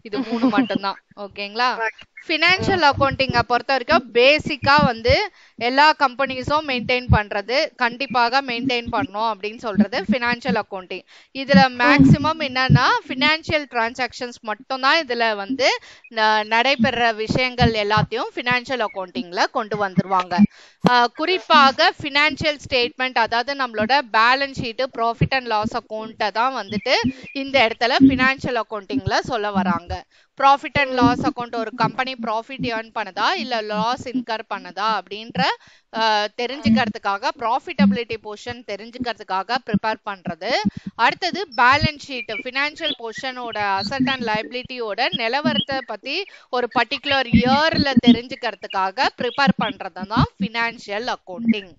இது மூணு மட்டும்தான் ஓகேங்களா ஃபினான்ஷியல் அக்கௌண்டிங்க பொறுத்த வரைக்கும் பேசிக்கா வந்து எல்லா கம்பெனிஸும் மெயின்டைன் பண்றது கண்டிப்பாக மெயின்டைன் பண்ணணும் அப்படின்னு சொல்றது ஃபினான்ஷியல் அக்கௌண்டிங் இதுல மேக்சிமம் என்னன்னா ஃபினான்ஷியல் டிரான்சாக்ஷன்ஸ் மட்டும் தான் இதுல வந்து ந- நடைபெற விஷயங்கள் எல்லாத்தையும் ஃபினான்ஷியல் அக்கௌண்டிங்ல கொண்டு வந்துருவாங்க ஆஹ் குறிப்பாக ஃபினான்ஷியல் ஸ்டேட்மெண்ட் அதாவது நம்மளோட balance sheet profit and loss அக்கௌண்ட்டை தான் வந்துட்டு இந்த இடத்துல ஃபினான்ஷியல் அக்கௌண்டிங்ல சொல்ல வராங்க ப்ராஃபிட் அண்ட் லாஸ் அக்கௌண்ட் ஒரு கம்பெனி ப்ராஃபிட் ஏர்ன் பண்ணுதா இல்ல லாஸ் இன்கர் பண்ணுதா அப்படின்ற ஆஹ், தெரிஞ்சுக்கிறதுக்காக ப்ராஃபிட்டபிலிட்டி போர்ஷன் தெரிஞ்சுக்கிறதுக்காக ப்ரிப்பேர் பண்றது அடுத்தது பேலன்ஸ் ஷீட் ஃபினான்ஷியல் போர்ஷனோட அசட் அண்ட் லைபிலிட்டியோட நிலவரத்தை பத்தி ஒரு பர்டிகுலர் இயர்ல தெரிஞ்சுக்கிறதுக்காக ப்ரிப்பேர் பண்றது தான் ஃபினான்ஷியல் அக்கௌண்டிங்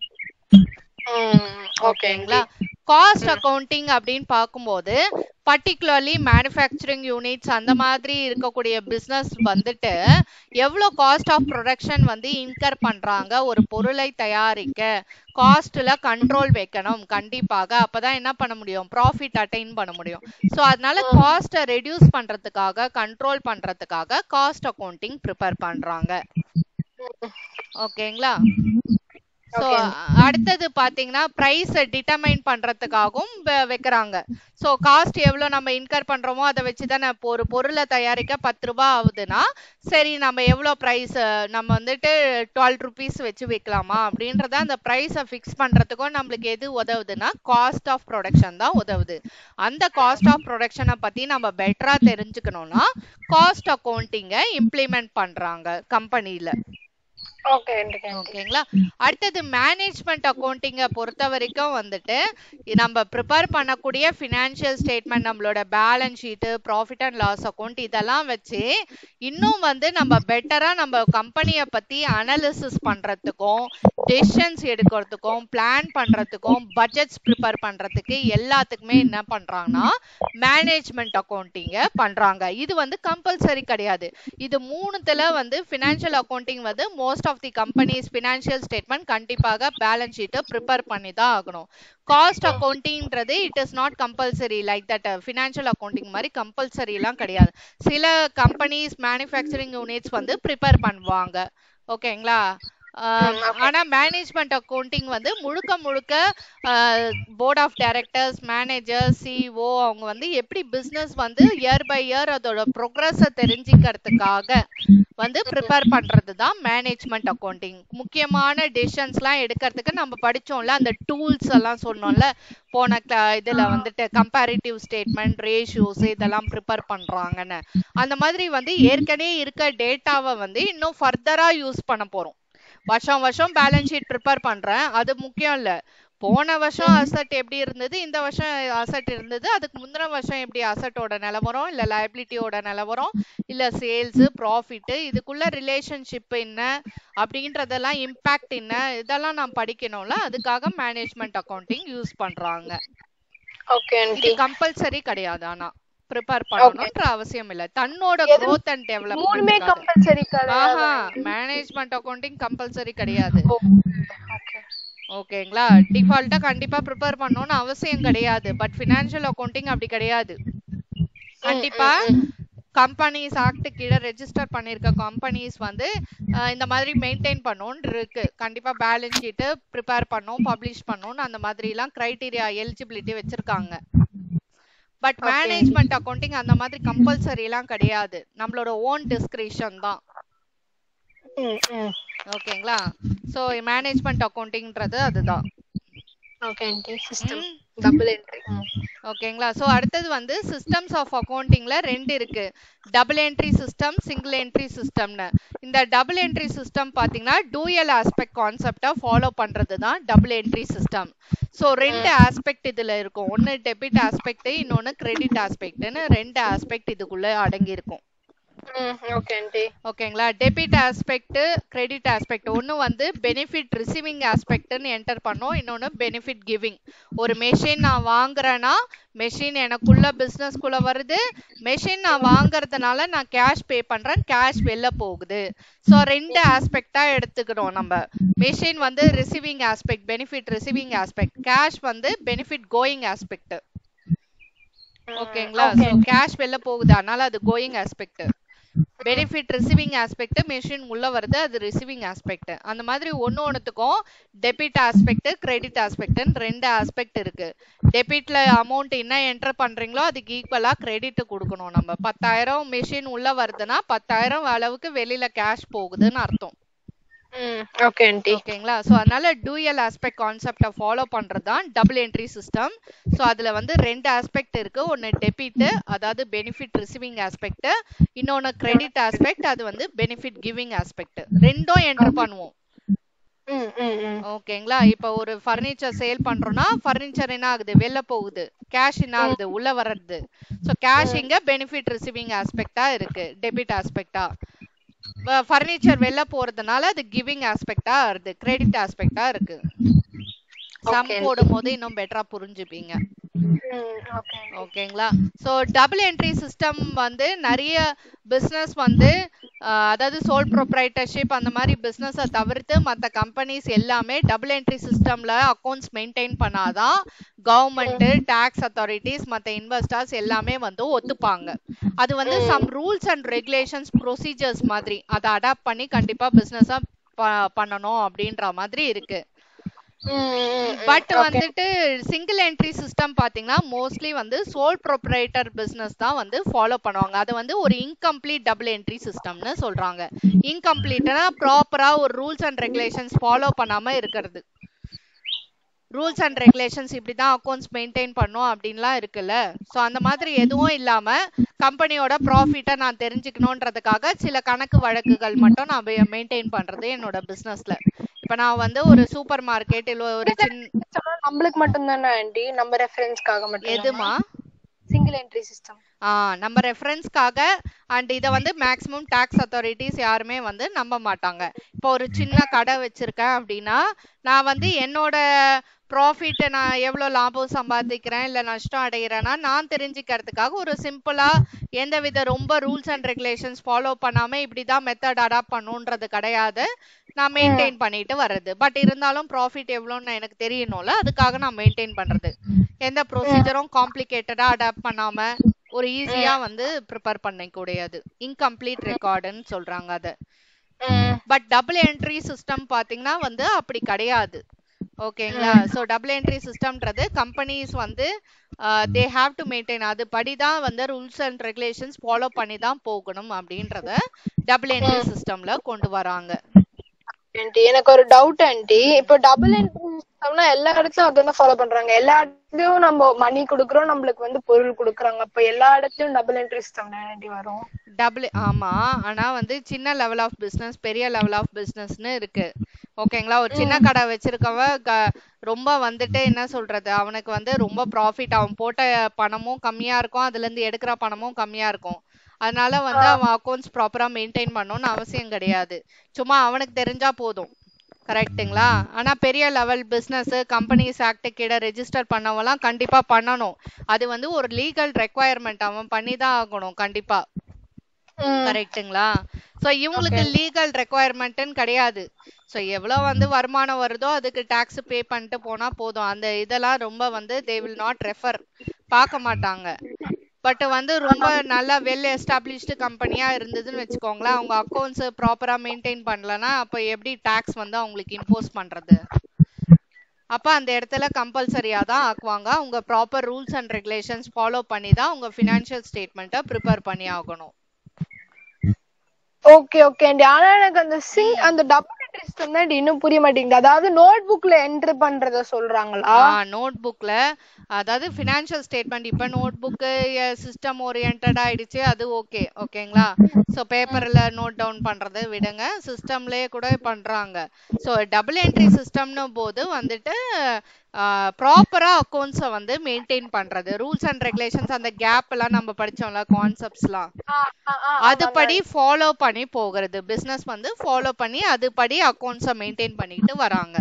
ஓகேங்களா காஸ்ட் அக்கவுண்டிங் அப்படின்னு பார்க்கும்போது பர்டிகுலர்லி மேனுஃபேக்சரிங் யூனிட்ஸ் அந்த மாதிரி இருக்கக்கூடிய பிசினஸ் வந்துட்டு எவ்வளோ காஸ்ட் ஆஃப் ப்ரொடக்ஷன் வந்து இன்கர் பண்றாங்க ஒரு பொருளை தயாரிக்க காஸ்ட்ல கண்ட்ரோல் வைக்கணும் கண்டிப்பாக அப்பதான் என்ன பண்ண முடியும் ப்ராஃபிட் அட்டைன் பண்ண முடியும் ஸோ அதனால காஸ்ட்டை ரெடியூஸ் பண்றதுக்காக கண்ட்ரோல் பண்றதுக்காக காஸ்ட் அக்கவுண்டிங் ப்ரிப்பேர் பண்றாங்க ஓகேங்களா சோ அடுத்தது பாத்தீங்கன்னா பிரைஸ் டிட்டர்மைன் பண்றதுக்காகவும் வ- வைக்கிறாங்க சோ காஸ்ட் எவ்வளவு நம்ம இன்கர் பண்றோமோ அதை வச்சு தான் இப்போ ஒரு பொருளை தயாரிக்க பத்து ரூபாய் ஆகுதுன்னா சரி நம்ம எவ்வளவு பிரைஸ் நம்ம வந்துட்டு டுவெல் ருபீஸ் வச்சு விற்கலாமா அப்படின்றத அந்த ப்ரைஸை ஃபிக்ஸ் பண்றதுக்கும் நம்மளுக்கு எது உதவுதுன்னா காஸ்ட் ஆஃப் ப்ரொடக்ஷன் தான் உதவுது அந்த காஸ்ட் ஆஃப் ப்ரொடக்ஷனை பத்தி நம்ம பெட்டரா தெரிஞ்சுக்கணும்னா காஸ்ட் அக்கௌண்டிங்கை இம்ப்ளிமெண்ட் பண்றாங்க கம்பெனில ஓகே ஓகேங்களா அடுத்தது மேனேஜ்மெண்ட் அக்கௌண்டிங்கை பொறுத்த வரைக்கும் வந்துட்டு இ- நம்ம ப்ரிப்பேர் பண்ணக்கூடிய ஃபினான்ஷியல் ஸ்டேட்மெண்ட் நம்மளோட balance sheet profit and loss account இதெல்லாம் வச்சு இன்னும் வந்து நம்ம பெட்டரா நம்ம கம்பெனியை பத்தி அனாலிசிஸ் பண்றதுக்கும் டெசிஷன்ஸ் எடுக்கிறதுக்கும் பிளான் பண்றதுக்கும் பட்ஜெட்ஸ் ப்ரிப்பேர் பண்றதுக்கு எல்லாத்துக்குமே என்ன பண்றாங்கன்னா மேனேஜ்மெண்ட் அக்கௌண்டிங்க பண்றாங்க இது வந்து கம்பல்சரி கிடையாது இது மூணுத்துல வந்து ஃபினான்ஷியல் அக்கௌண்டிங் வந்து most of the companies financial statement கண்டிப்பாக பேலன்ஸ் ஷீட்டை ப்ரிப்பேர் பண்ணி தான் ஆகணும் காஸ்ட் அக்கௌண்டிங்ன்றது it is not compulsory like that financial accounting மாதிரி கம்பல்சரி எல்லாம் கிடையாது சில கம்பெனிஸ் மேனுஃபேக்சரிங் யூனிட்ஸ் வந்து ப்ரிப்பேர் பண்ணுவாங்க ஓகேங்களா ஆஹ் ஆனா மேனேஜ்மெண்ட் அக்கௌண்டிங் வந்து முழுக்க முழுக்க board of directors manager CEO அவங்க வந்து எப்படி பிசினஸ் வந்து இயர் பை இயர் அதோட ப்ரோக்ரஸ தெரிஞ்சுக்கிறதுக்காக வந்து ப்ரிப்பேர் பண்றது தான் மேனேஜ்மெண்ட் அக்கௌண்டிங் முக்கியமான டெசிஷன்ஸ்லாம் எடுக்கிறதுக்கு நம்ம படிச்சோம்ல அந்த டூல்ஸ் எல்லாம் சொன்னோம்ல போன cla- இதுல வந்துட்டு கம்பேரிட்டிவ் ஸ்டேட்மெண்ட் ரேஷியோஸ் இதெல்லாம் ப்ரிப்பேர் பண்றாங்கன்னு அந்த மாதிரி வந்து ஏற்கனவே இருக்க டேட்டாவை வந்து இன்னும் ஃபர்தரா யூஸ் பண்ண போறோம் வருஷம் வருஷம் பேலன்ஸ் ஷீட் ப்ரிப்பேர் பண்றேன் அது முக்கியம் இல்ல போன வருஷம் அசட் எப்படி இருந்தது இந்த வருஷம் அசட் இருந்தது அதுக்கு முந்தின வருஷம் எப்படி அசட்டோட நிலவரம் இல்ல லைபிலிட்டியோட நிலவரம் இல்ல சேல்ஸ் ப்ராஃபிட் இதுக்குள்ள ரிலேஷன்ஷிப் என்ன அப்படின்றதெல்லாம் இம்பாக்ட் என்ன இதெல்லாம் நான் படிக்கணும்ல அதுக்காக மேனேஜ்மெண்ட் அக்கவுண்டிங் யூஸ் பண்றாங்க ஓகே இது கம்பல்சரி கிடையாது ஆனா ப்ரிப்பேர் பண்ணணும்ன்ற அவசியம் இல்ல தன்னோட growth அண்ட் மூணுமே டெவலப்மெண்ட் கம்பல்சரி ஆஹா மேனேஜ்மெண்ட் அக்கவுண்டிங் கம்பல்சரி கிடையாது ஓகே ஓகேங்களா டிஃபால்ட்டா கண்டிப்பா ப்ரிப்பேர் பண்ணணும்னு அவசியம் கிடையாது பட் ஃபினான்ஷியல் அக்கவுண்டிங் அப்படி கிடையாது கண்டிப்பா கம்பெனிஸ் ஆக்ட் கீழே ரெஜிஸ்டர் பண்ணிருக்க கம்பெனிஸ் வந்து அஹ், இந்த மாதிரி மெயின்டைன் பண்ணணும்னு இருக்கு கண்டிப்பா பேலன்ஸ் ஷீட் ப்ரிப்பேர் பண்ணணும் பப்ளிஷ் பண்ணணும் அந்த மாதிரி எல்லாம் கிரைட்டீரியா எலிஜிபிலிட்டி வச்சிருக்காங்க பட் மேனேஜ்மெண்ட் அக்கவுண்டிங் அந்த மாதிரி கம்பல்சரி எல்லாம் கிடையாது நம்மளோட ஓன் டிஸ்கிரிஷன் தான் ம் ம் ஓகேங்களா சோ மேனேஜ்மெண்ட் அக்கவுண்டிங்ன்றது அதுதான் ஓகே ஆண்டி சிஸ்டம் ம். டபுள் என்ட்ரி ஓகேங்களா சோ அடுத்தது வந்து சிஸ்டம்ஸ் ஆஃப் அக்கவுண்டிங்ல ரெண்டு இருக்கு double entry system single entry சிஸ்டம்னு இந்த டபுள் என்ட்ரி சிஸ்டம் பாத்தீங்கன்னா டூயல் ஆஸ்பெக்ட் கான்செப்டை ஃபாலோ பண்றது தான் டபுள் என்ட்ரி சிஸ்டம் சோ ரெண்டு ஆஸ்பெக்ட் இதுல இருக்கும் ஒன்னு டெபிட் ஆஸ்பெக்ட் இன்னொன்னு கிரெடிட் ஆஸ்பெக்ட்னு ரெண்டு ஆஸ்பெக்ட் இதுக்குள்ள அடங்கி இருக்கும் ம் ஓகே ஆண்டி ஓகேங்களா டெபிட் ஆஸ்பெக்ட் கிரெடிட் ஆஸ்பெக்ட் ஒன்று வந்து பெனிஃபிட் ரிசீவிங் ஆஸ்பெக்ட்னு என்டர் பண்ணோம் இன்னொன்று பெனிஃபிட் கிவிங் ஒரு மெஷின் நான் வாங்குறேன்னா மெஷின் எனக்குள்ள பிஸ்னஸ்க்குள்ள வருது மெஷின் நான் வாங்குறதுனால நான் கேஷ் பே பண்றேன் கேஷ் வெளில போகுது ஸோ ரெண்டு ஆஸ்பெக்டா எடுத்துக்கிறோம் நம்ம மெஷின் வந்து receiving aspect benefit receiving aspect cash வந்து பெனிஃபிட் கோயிங் ஆஸ்பெக்ட் ஓகேங்களா சோ கேஷ் வெளில போகுது அதனால அது going aspect benefit receiving aspect machine உள்ள வருது அது ரிசீவிங் ஆஸ்பெக்ட் அந்த மாதிரி ஒன்னு ஒண்ணுத்துக்கும் டெபிட் ஆஸ்பெக்ட் கிரெடிட் ஆஸ்பெக்ட்னு ரெண்டு ஆஸ்பெக்ட் இருக்கு டெபிட்ல அமௌண்ட் என்ன என்டர் பண்றீங்களோ அதுக்கு ஈக்குவலா கிரெடிட் கொடுக்கணும் நம்ம பத்தாயிரம் மெஷின் உள்ள வருதுன்னா பத்தாயிரம் அளவுக்கு வெளியில கேஷ் போகுதுன்னு அர்த்தம் ஓகே ஆண்டி ஓகேங்களா ஸோ அதனால டூயல் ஆஸ்பெக்ட் கான்செப்டை ஃபாலோ பண்றது தான் டபுள் என்ட்ரி சிஸ்டம் ஸோ அதுல வந்து ரெண்டு ஆஸ்பெக்ட் இருக்கு ஒன்னு டெபிட் அதாவது பெனிஃபிட் ரிசீவிங் ஆஸ்பெக்ட் இன்னொன்னு கிரெடிட் ஆஸ்பெக்ட் அது வந்து பெனிஃபிட் கிவிங் ஆஸ்பெக்ட் ரெண்டும் என்டர் பண்ணுவோம் ம் ம் ம் ஓகேங்களா இப்போ ஒரு ஃபர்னிச்சர் சேல் பண்றோம்னா ஃபர்னிச்சர் என்ன ஆகுது வெளில போகுது கேஷ் என்ன ஆகுது உள்ள வர்றது ஸோ கேஷ் இங்க பெனிஃபிட் ரிசீவிங் ஆஸ்பெக்டா இருக்கு டெபிட் ஆஸ்பெக்டா ஃபர்னிச்சர் வெளில போறதுனால அது கிவிங் ஆஸ்பெக்டா வருது கிரெடிட் ஆஸ்பெக்டா இருக்கு சம் Okay. போடும் போது இன்னும் பெட்டரா புரிஞ்சுப்பீங்க ம் ஓகே ஓகேங்களா ஸோ டபுள் என்ட்ரி சிஸ்டம் வந்து நிறைய பிஸ்னஸ் வந்து ஆஹ், அதாவது சோல் ப்ரொப்ரைட்டர்ஷிப் அந்த மாதிரி பிஸ்னஸை தவிர்த்து மற்ற கம்பெனிஸ் எல்லாமே டபுள் என்ட்ரி சிஸ்டம்ல அக்கௌண்ட்ஸ் மெயின்டைன் பண்ணாதான் கவர்மெண்ட் டாக்ஸ் அத்தாரிட்டிஸ் மற்ற இன்வெஸ்டர்ஸ் எல்லாமே வந்து ஒத்துப்பாங்க அது வந்து some rules and regulations procedures மாதிரி அதை அடாப்ட் பண்ணி கண்டிப்பா பிஸ்னஸா பண்ணணும் அப்படின்ற மாதிரி இருக்கு பட் வந்துட்டு சிங்கிள் என்ட்ரி சிஸ்டம் பாத்தீங்கன்னா மோஸ்ட்லி வந்து சோல் ப்ரொப்ரைட்டர் பிசினஸ் தான் வந்து ஃபாலோ பண்ணுவாங்க அது வந்து ஒரு இன்கம்ப்ளீட் டபுள் என்ட்ரி சிஸ்டம்னு சொல்றாங்க இன்கம்ப்ளீட்னா ப்ராப்பரா ஒரு ரூல்ஸ் அண்ட் ரெகுலேஷன்ஸ் ஃபாலோ பண்ணாம இருக்கிறது ரூல்ஸ் அண்ட் ரெகுலேஷன்ஸ் இப்படி தான் அக்கௌண்ட்ஸ் மெயின்டைன் பண்ணும் அப்படின்லாம் இருக்குல்ல ஸோ அந்த மாதிரி எதுவும் இல்லாம கம்பெனியோட ப்ராஃபிட்டை நான் தெரிஞ்சுக்கணுன்றதுக்காக சில கணக்கு வழக்குகள் மட்டும் நான் மெயின்டைன் பண்றது என்னோட பிசினஸ்ல இப்ப நான் வந்து ஒரு சூப்பர் மார்க்கெட் இல்ல ஒரு சின்ன சொன்னா நம்மளுக்கு மட்டும் தானே ஆண்டி நம்ம ரெஃபரன்ஸ்க்காக மட்டும் எதுமா சிங்கிள் என்ட்ரி சிஸ்டம் ஆ நம்ம ரெஃபரன்ஸ்க்காக அண்ட் இதை வந்து மேக்ஸிமம் டாக்ஸ் அத்தாரிட்டிஸ் யாருமே வந்து நம்ப மாட்டாங்க இப்போ ஒரு சின்ன கடை வச்சிருக்கேன் அப்படின்னா நான் வந்து என்னோட ப்ராஃபிட் நான் எவ்வளோ லாபம் சம்பாதிக்கிறேன் இல்லை நஷ்டம் அடைகிறேன்னா நான் தெரிஞ்சுக்கிறதுக்காக ஒரு சிம்பிளா எந்தவித ரொம்ப ரூல்ஸ் அண்ட் ரெகுலேஷன்ஸ் ஃபாலோ பண்ணாம இப்படி தான் மெத்தட் அடாப்ட் பண்ணுன்றது கிடையாது நான் மெயின்டைன் பண்ணிட்டு வர்றது பட் இருந்தாலும் ப்ராஃபிட் எவ்வளோன்னு எனக்கு தெரியணும்ல அதுக்காக நான் மெயின்டைன் பண்றது எந்த ப்ரொசீஜரும் காம்ப்ளிகேட்டடா அடாப்ட் பண்ணாம ஒரு ஈஸியா வந்து ப்ரிப்பேர் பண்ணிக்கூடியது இன்கம்ப்ளீட் ரெக்கார்டுன்னு சொல்றாங்க அதை பட் டபுள் என்ட்ரி சிஸ்டம் பாத்தீங்கன்னா வந்து அப்படி கிடையாது ஓகேங்களா ஸோ டபுள் என்ட்ரி சிஸ்டம்ன்றது கம்பெனிஸ் வந்து தே ஹாவ் டு மெயின்டைன் அது படி தான் வந்து ரூல்ஸ் அண்ட் ரெகுலேஷன்ஸ் ஃபாலோ பண்ணி தான் போகணும் அப்படின்றத டபுள் என்ட்ரி சிஸ்டம்ல கொண்டு வராங்க ஆண்டி எனக்கு ஒரு டவுட் ஆண்டி இப்போ டபுள் என்ட்ரி சிஸ்டம்னா எல்லா இடத்துலயும் அதான் ஃபாலோ பண்றாங்க எல்லா இடத்துலயும் நம்ம மணி குடுக்குறோம் நம்மளுக்கு வந்து பொருள் குடுக்குறாங்க அப்ப எல்லா இடத்துலயும் டபுள் என்ட்ரி சிஸ்டம் ஆண்டி வரும் டபுள் ஆமா ஆனா வந்து சின்ன லெவல் ஆஃப் பிசினஸ் பெரிய லெவல் ஆஃப் பிசினஸ்னு இருக்கு ஓகேங்களா ஒரு சின்ன கடை வச்சிருக்கவ க- ரொம்ப வந்துட்டு என்ன சொல்றது அவனுக்கு வந்து ரொம்ப ப்ராஃபிட் அவன் போட்ட பணமும் கம்மியா இருக்கும் அதுல இருந்து எடுக்கிற பணமும் கம்மியா இருக்கும் அதனால வந்து அவன் அக்கௌண்ட்ஸ் ப்ராப்பரா மெயின்டைன் பண்ணணும்னு அவசியம் கிடையாது சும்மா அவனுக்கு தெரிஞ்சா போதும் கரெக்ட்டுங்களா ஆனா பெரிய லெவல் பிசினஸ் கம்பெனிஸ் ஆக்ட் கீழே ரெஜிஸ்டர் பண்ணவெல்லாம் கண்டிப்பா பண்ணணும் அது வந்து ஒரு லீகல் ரெக்குவயர்மெண்ட் அவன் பண்ணி தான் ஆகணும் கண்டிப்பா கரெக்ட்டுங்களா சோ இவங்களுக்கு லீகல் ரெக்குவயர்மெண்ட்னு கிடையாது சோ எவ்வளவு வந்து வருமானம் வருதோ அதுக்கு டாக்ஸ் பே பண்ணிட்டு போனா போதும் அந்த இதெல்லாம் ரொம்ப வந்து தே வில் நாட் ரெஃபர் பார்க்க மாட்டாங்க பட் வந்து ரொம்ப நல்லா வெல் எஸ்டாப்ளிஷ்டு கம்பெனியா இருந்ததுன்னு வச்சுக்கோங்களேன் அவங்க அக்கௌண்ட்ஸ் ப்ராப்பரா மெயின்டைன் பண்ணலன்னா அப்ப எப்படி டாக்ஸ் வந்து அவங்களுக்கு இம்போஸ் பண்றது அப்ப அந்த இடத்துல கம்பல்சரியா தான் ஆக்குவாங்க அவங்க proper rules and regulations follow பண்ணி தான் உங்க ஃபினான்ஷியல் ஸ்டேட்மெண்ட்டை ப்ரிப்பேர் பண்ணி ஆகணும் ஓகே ஓகே ஆண்டி ஆனா எனக்கு அந்த சிங் அந்த டபுள் என்ட்ரி சிஸ்டம் தான் இன்னும் புரிய மாட்டேங்குது அதாவது நோட் புக்ல என்ட்ரி பண்றத சொல்றாங்களா நோட் புக்ல அதாவது ஃபினான்ஷியல் ஸ்டேட்மெண்ட் இப்ப நோட் புக்கு சிஸ்டம் ஓரியன்டா ஆயிடுச்சு அது ஓகே ஓகேங்களா சோ பேப்பர்ல நோட் டவுன் பண்றதை விடுங்க சிஸ்டம்லயே கூட பண்றாங்க சோ டபுள் என்ட்ரி சிஸ்டம்னு போது வந்துட்டு ப்ராப்பரா அக்கௌண்ட்ஸை வந்து மெயின்டைன் பண்றது ரூல்ஸ் அண்ட் ரெகுலேஷன்ஸ் அந்த கேப் எல்லாம் நம்ம படிச்சோம்ல கான்செப்ட்ஸ்லாம் அதுபடி ஃபாலோ பண்ணி போகிறது பிசினஸ் வந்து ஃபாலோ பண்ணி அதுபடி அக்கௌண்ட்ஸை மெயின்டைன் பண்ணிட்டு வராங்க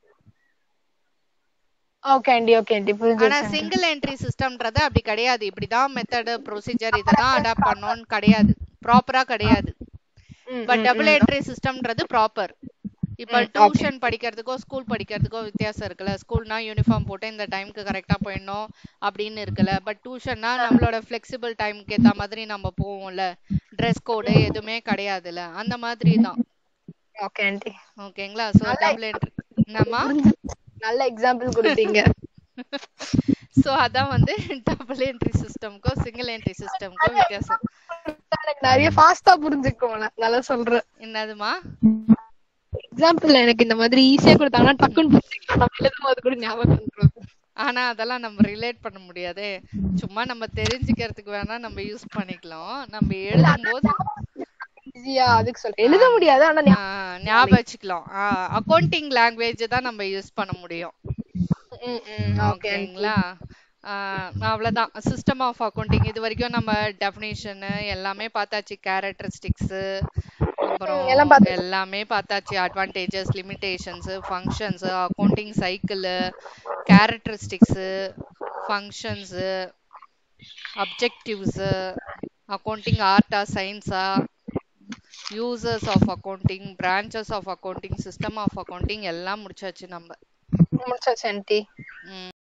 ஓகே ஆண்டி ஓகே ஆண்டி ஆனா புரிஞ்சிருச்சு சிங்கிள் என்ட்ரி சிஸ்டம்ன்றது அப்படி கிடையாது இப்படிதான் மெத்தட் ப்ரொசீஜர் இததான் அடாப்ட் பண்ணணும்னு கிடையாது ப்ராப்பரா கிடையாது ம், but hmm, double hmm. Entry சிஸ்டம்ன்றது ப்ராப்பர் இப்ப டியூஷன் படிக்கிறதுக்கோ ஸ்கூல் படிக்கிறதுக்கோ வித்தியாசம் இருக்குல்ல ஸ்கூல்னா யூனிஃபார்ம் போட்டு இந்த டைம்க்கு கரெக்டா போயிடணும் அப்படின்னு இருக்குல்ல பட் டியூஷன்னா நம்மளோட ஃபிளெக்சிபிள் டைம்க்கு ஏத்த மாதிரி நம்ம போவோம்ல ட்ரெஸ் கோடு எதுவுமே கிடையாதுல்ல அந்த மாதிரி தான் ஓகே ஆண்டி ஓகேங்களா சோ டபுள் என்ட்ரி என்னம்மா நல்ல எக்ஸாம்பிள் கொடுத்தீங்க சோ அதான் வந்து டபுள் என்ட்ரி சிஸ்டம்க்கும் சிங்கிள் என்ட்ரி சிஸ்டம்க்கும் வித்தியாசம் எனக்கு நிறைய ஃபாஸ்டா புரிஞ்சுக்கும் நல்லா சொல்றேன் என்னதுமா எக்ஸாம்பிள் எனக்கு இந்த மாதிரி ஈஸியா கொடுத்தாங்கன்னா டக்குன்னு புரிஞ்சுக்கலாம் நம்ம எழுதும் போது கூட ஞாபகம் வந்துரும் ஆனா அதெல்லாம் நம்ம ரிலேட் பண்ண முடியாதே சும்மா நம்ம தெரிஞ்சுக்கிறதுக்கு வேணா நம்ம யூஸ் பண்ணிக்கலாம் நம்ம எழுதும் போது ஈஸியா அதுக்கு சொல்றேன் எழுத முடியாது ஆனா ஞா- ஆஹ், ஞாபகம் வச்சுக்கலாம் அக்கௌண்டிங் லாங்குவேஜ் தான் நம்ம யூஸ் பண்ண முடியும் ம், ம், ஓகே ஓகேங்களா ஆஹ் அவ்வளவுதான் சிஸ்டம் ஆஃப் அக்கௌண்டிங் இது வரைக்கும் நம்ம டெஃபினேஷன் எல்லாமே பார்த்தாச்சு கேரக்டரிஸ்டிக்ஸ் அப்புறம் எல்லாம் பார்த்து- எல்லாமே பார்த்தாச்சு advantages limitations functions accounting cycle characteristics functions objectives accounting ஆர்ட்டா சயின்ஸா users of accounting branches of accounting system of accounting எல்லாம் முடிச்சாச்சு நம்ம முடிச்சாச்சு ஆண்டி ம்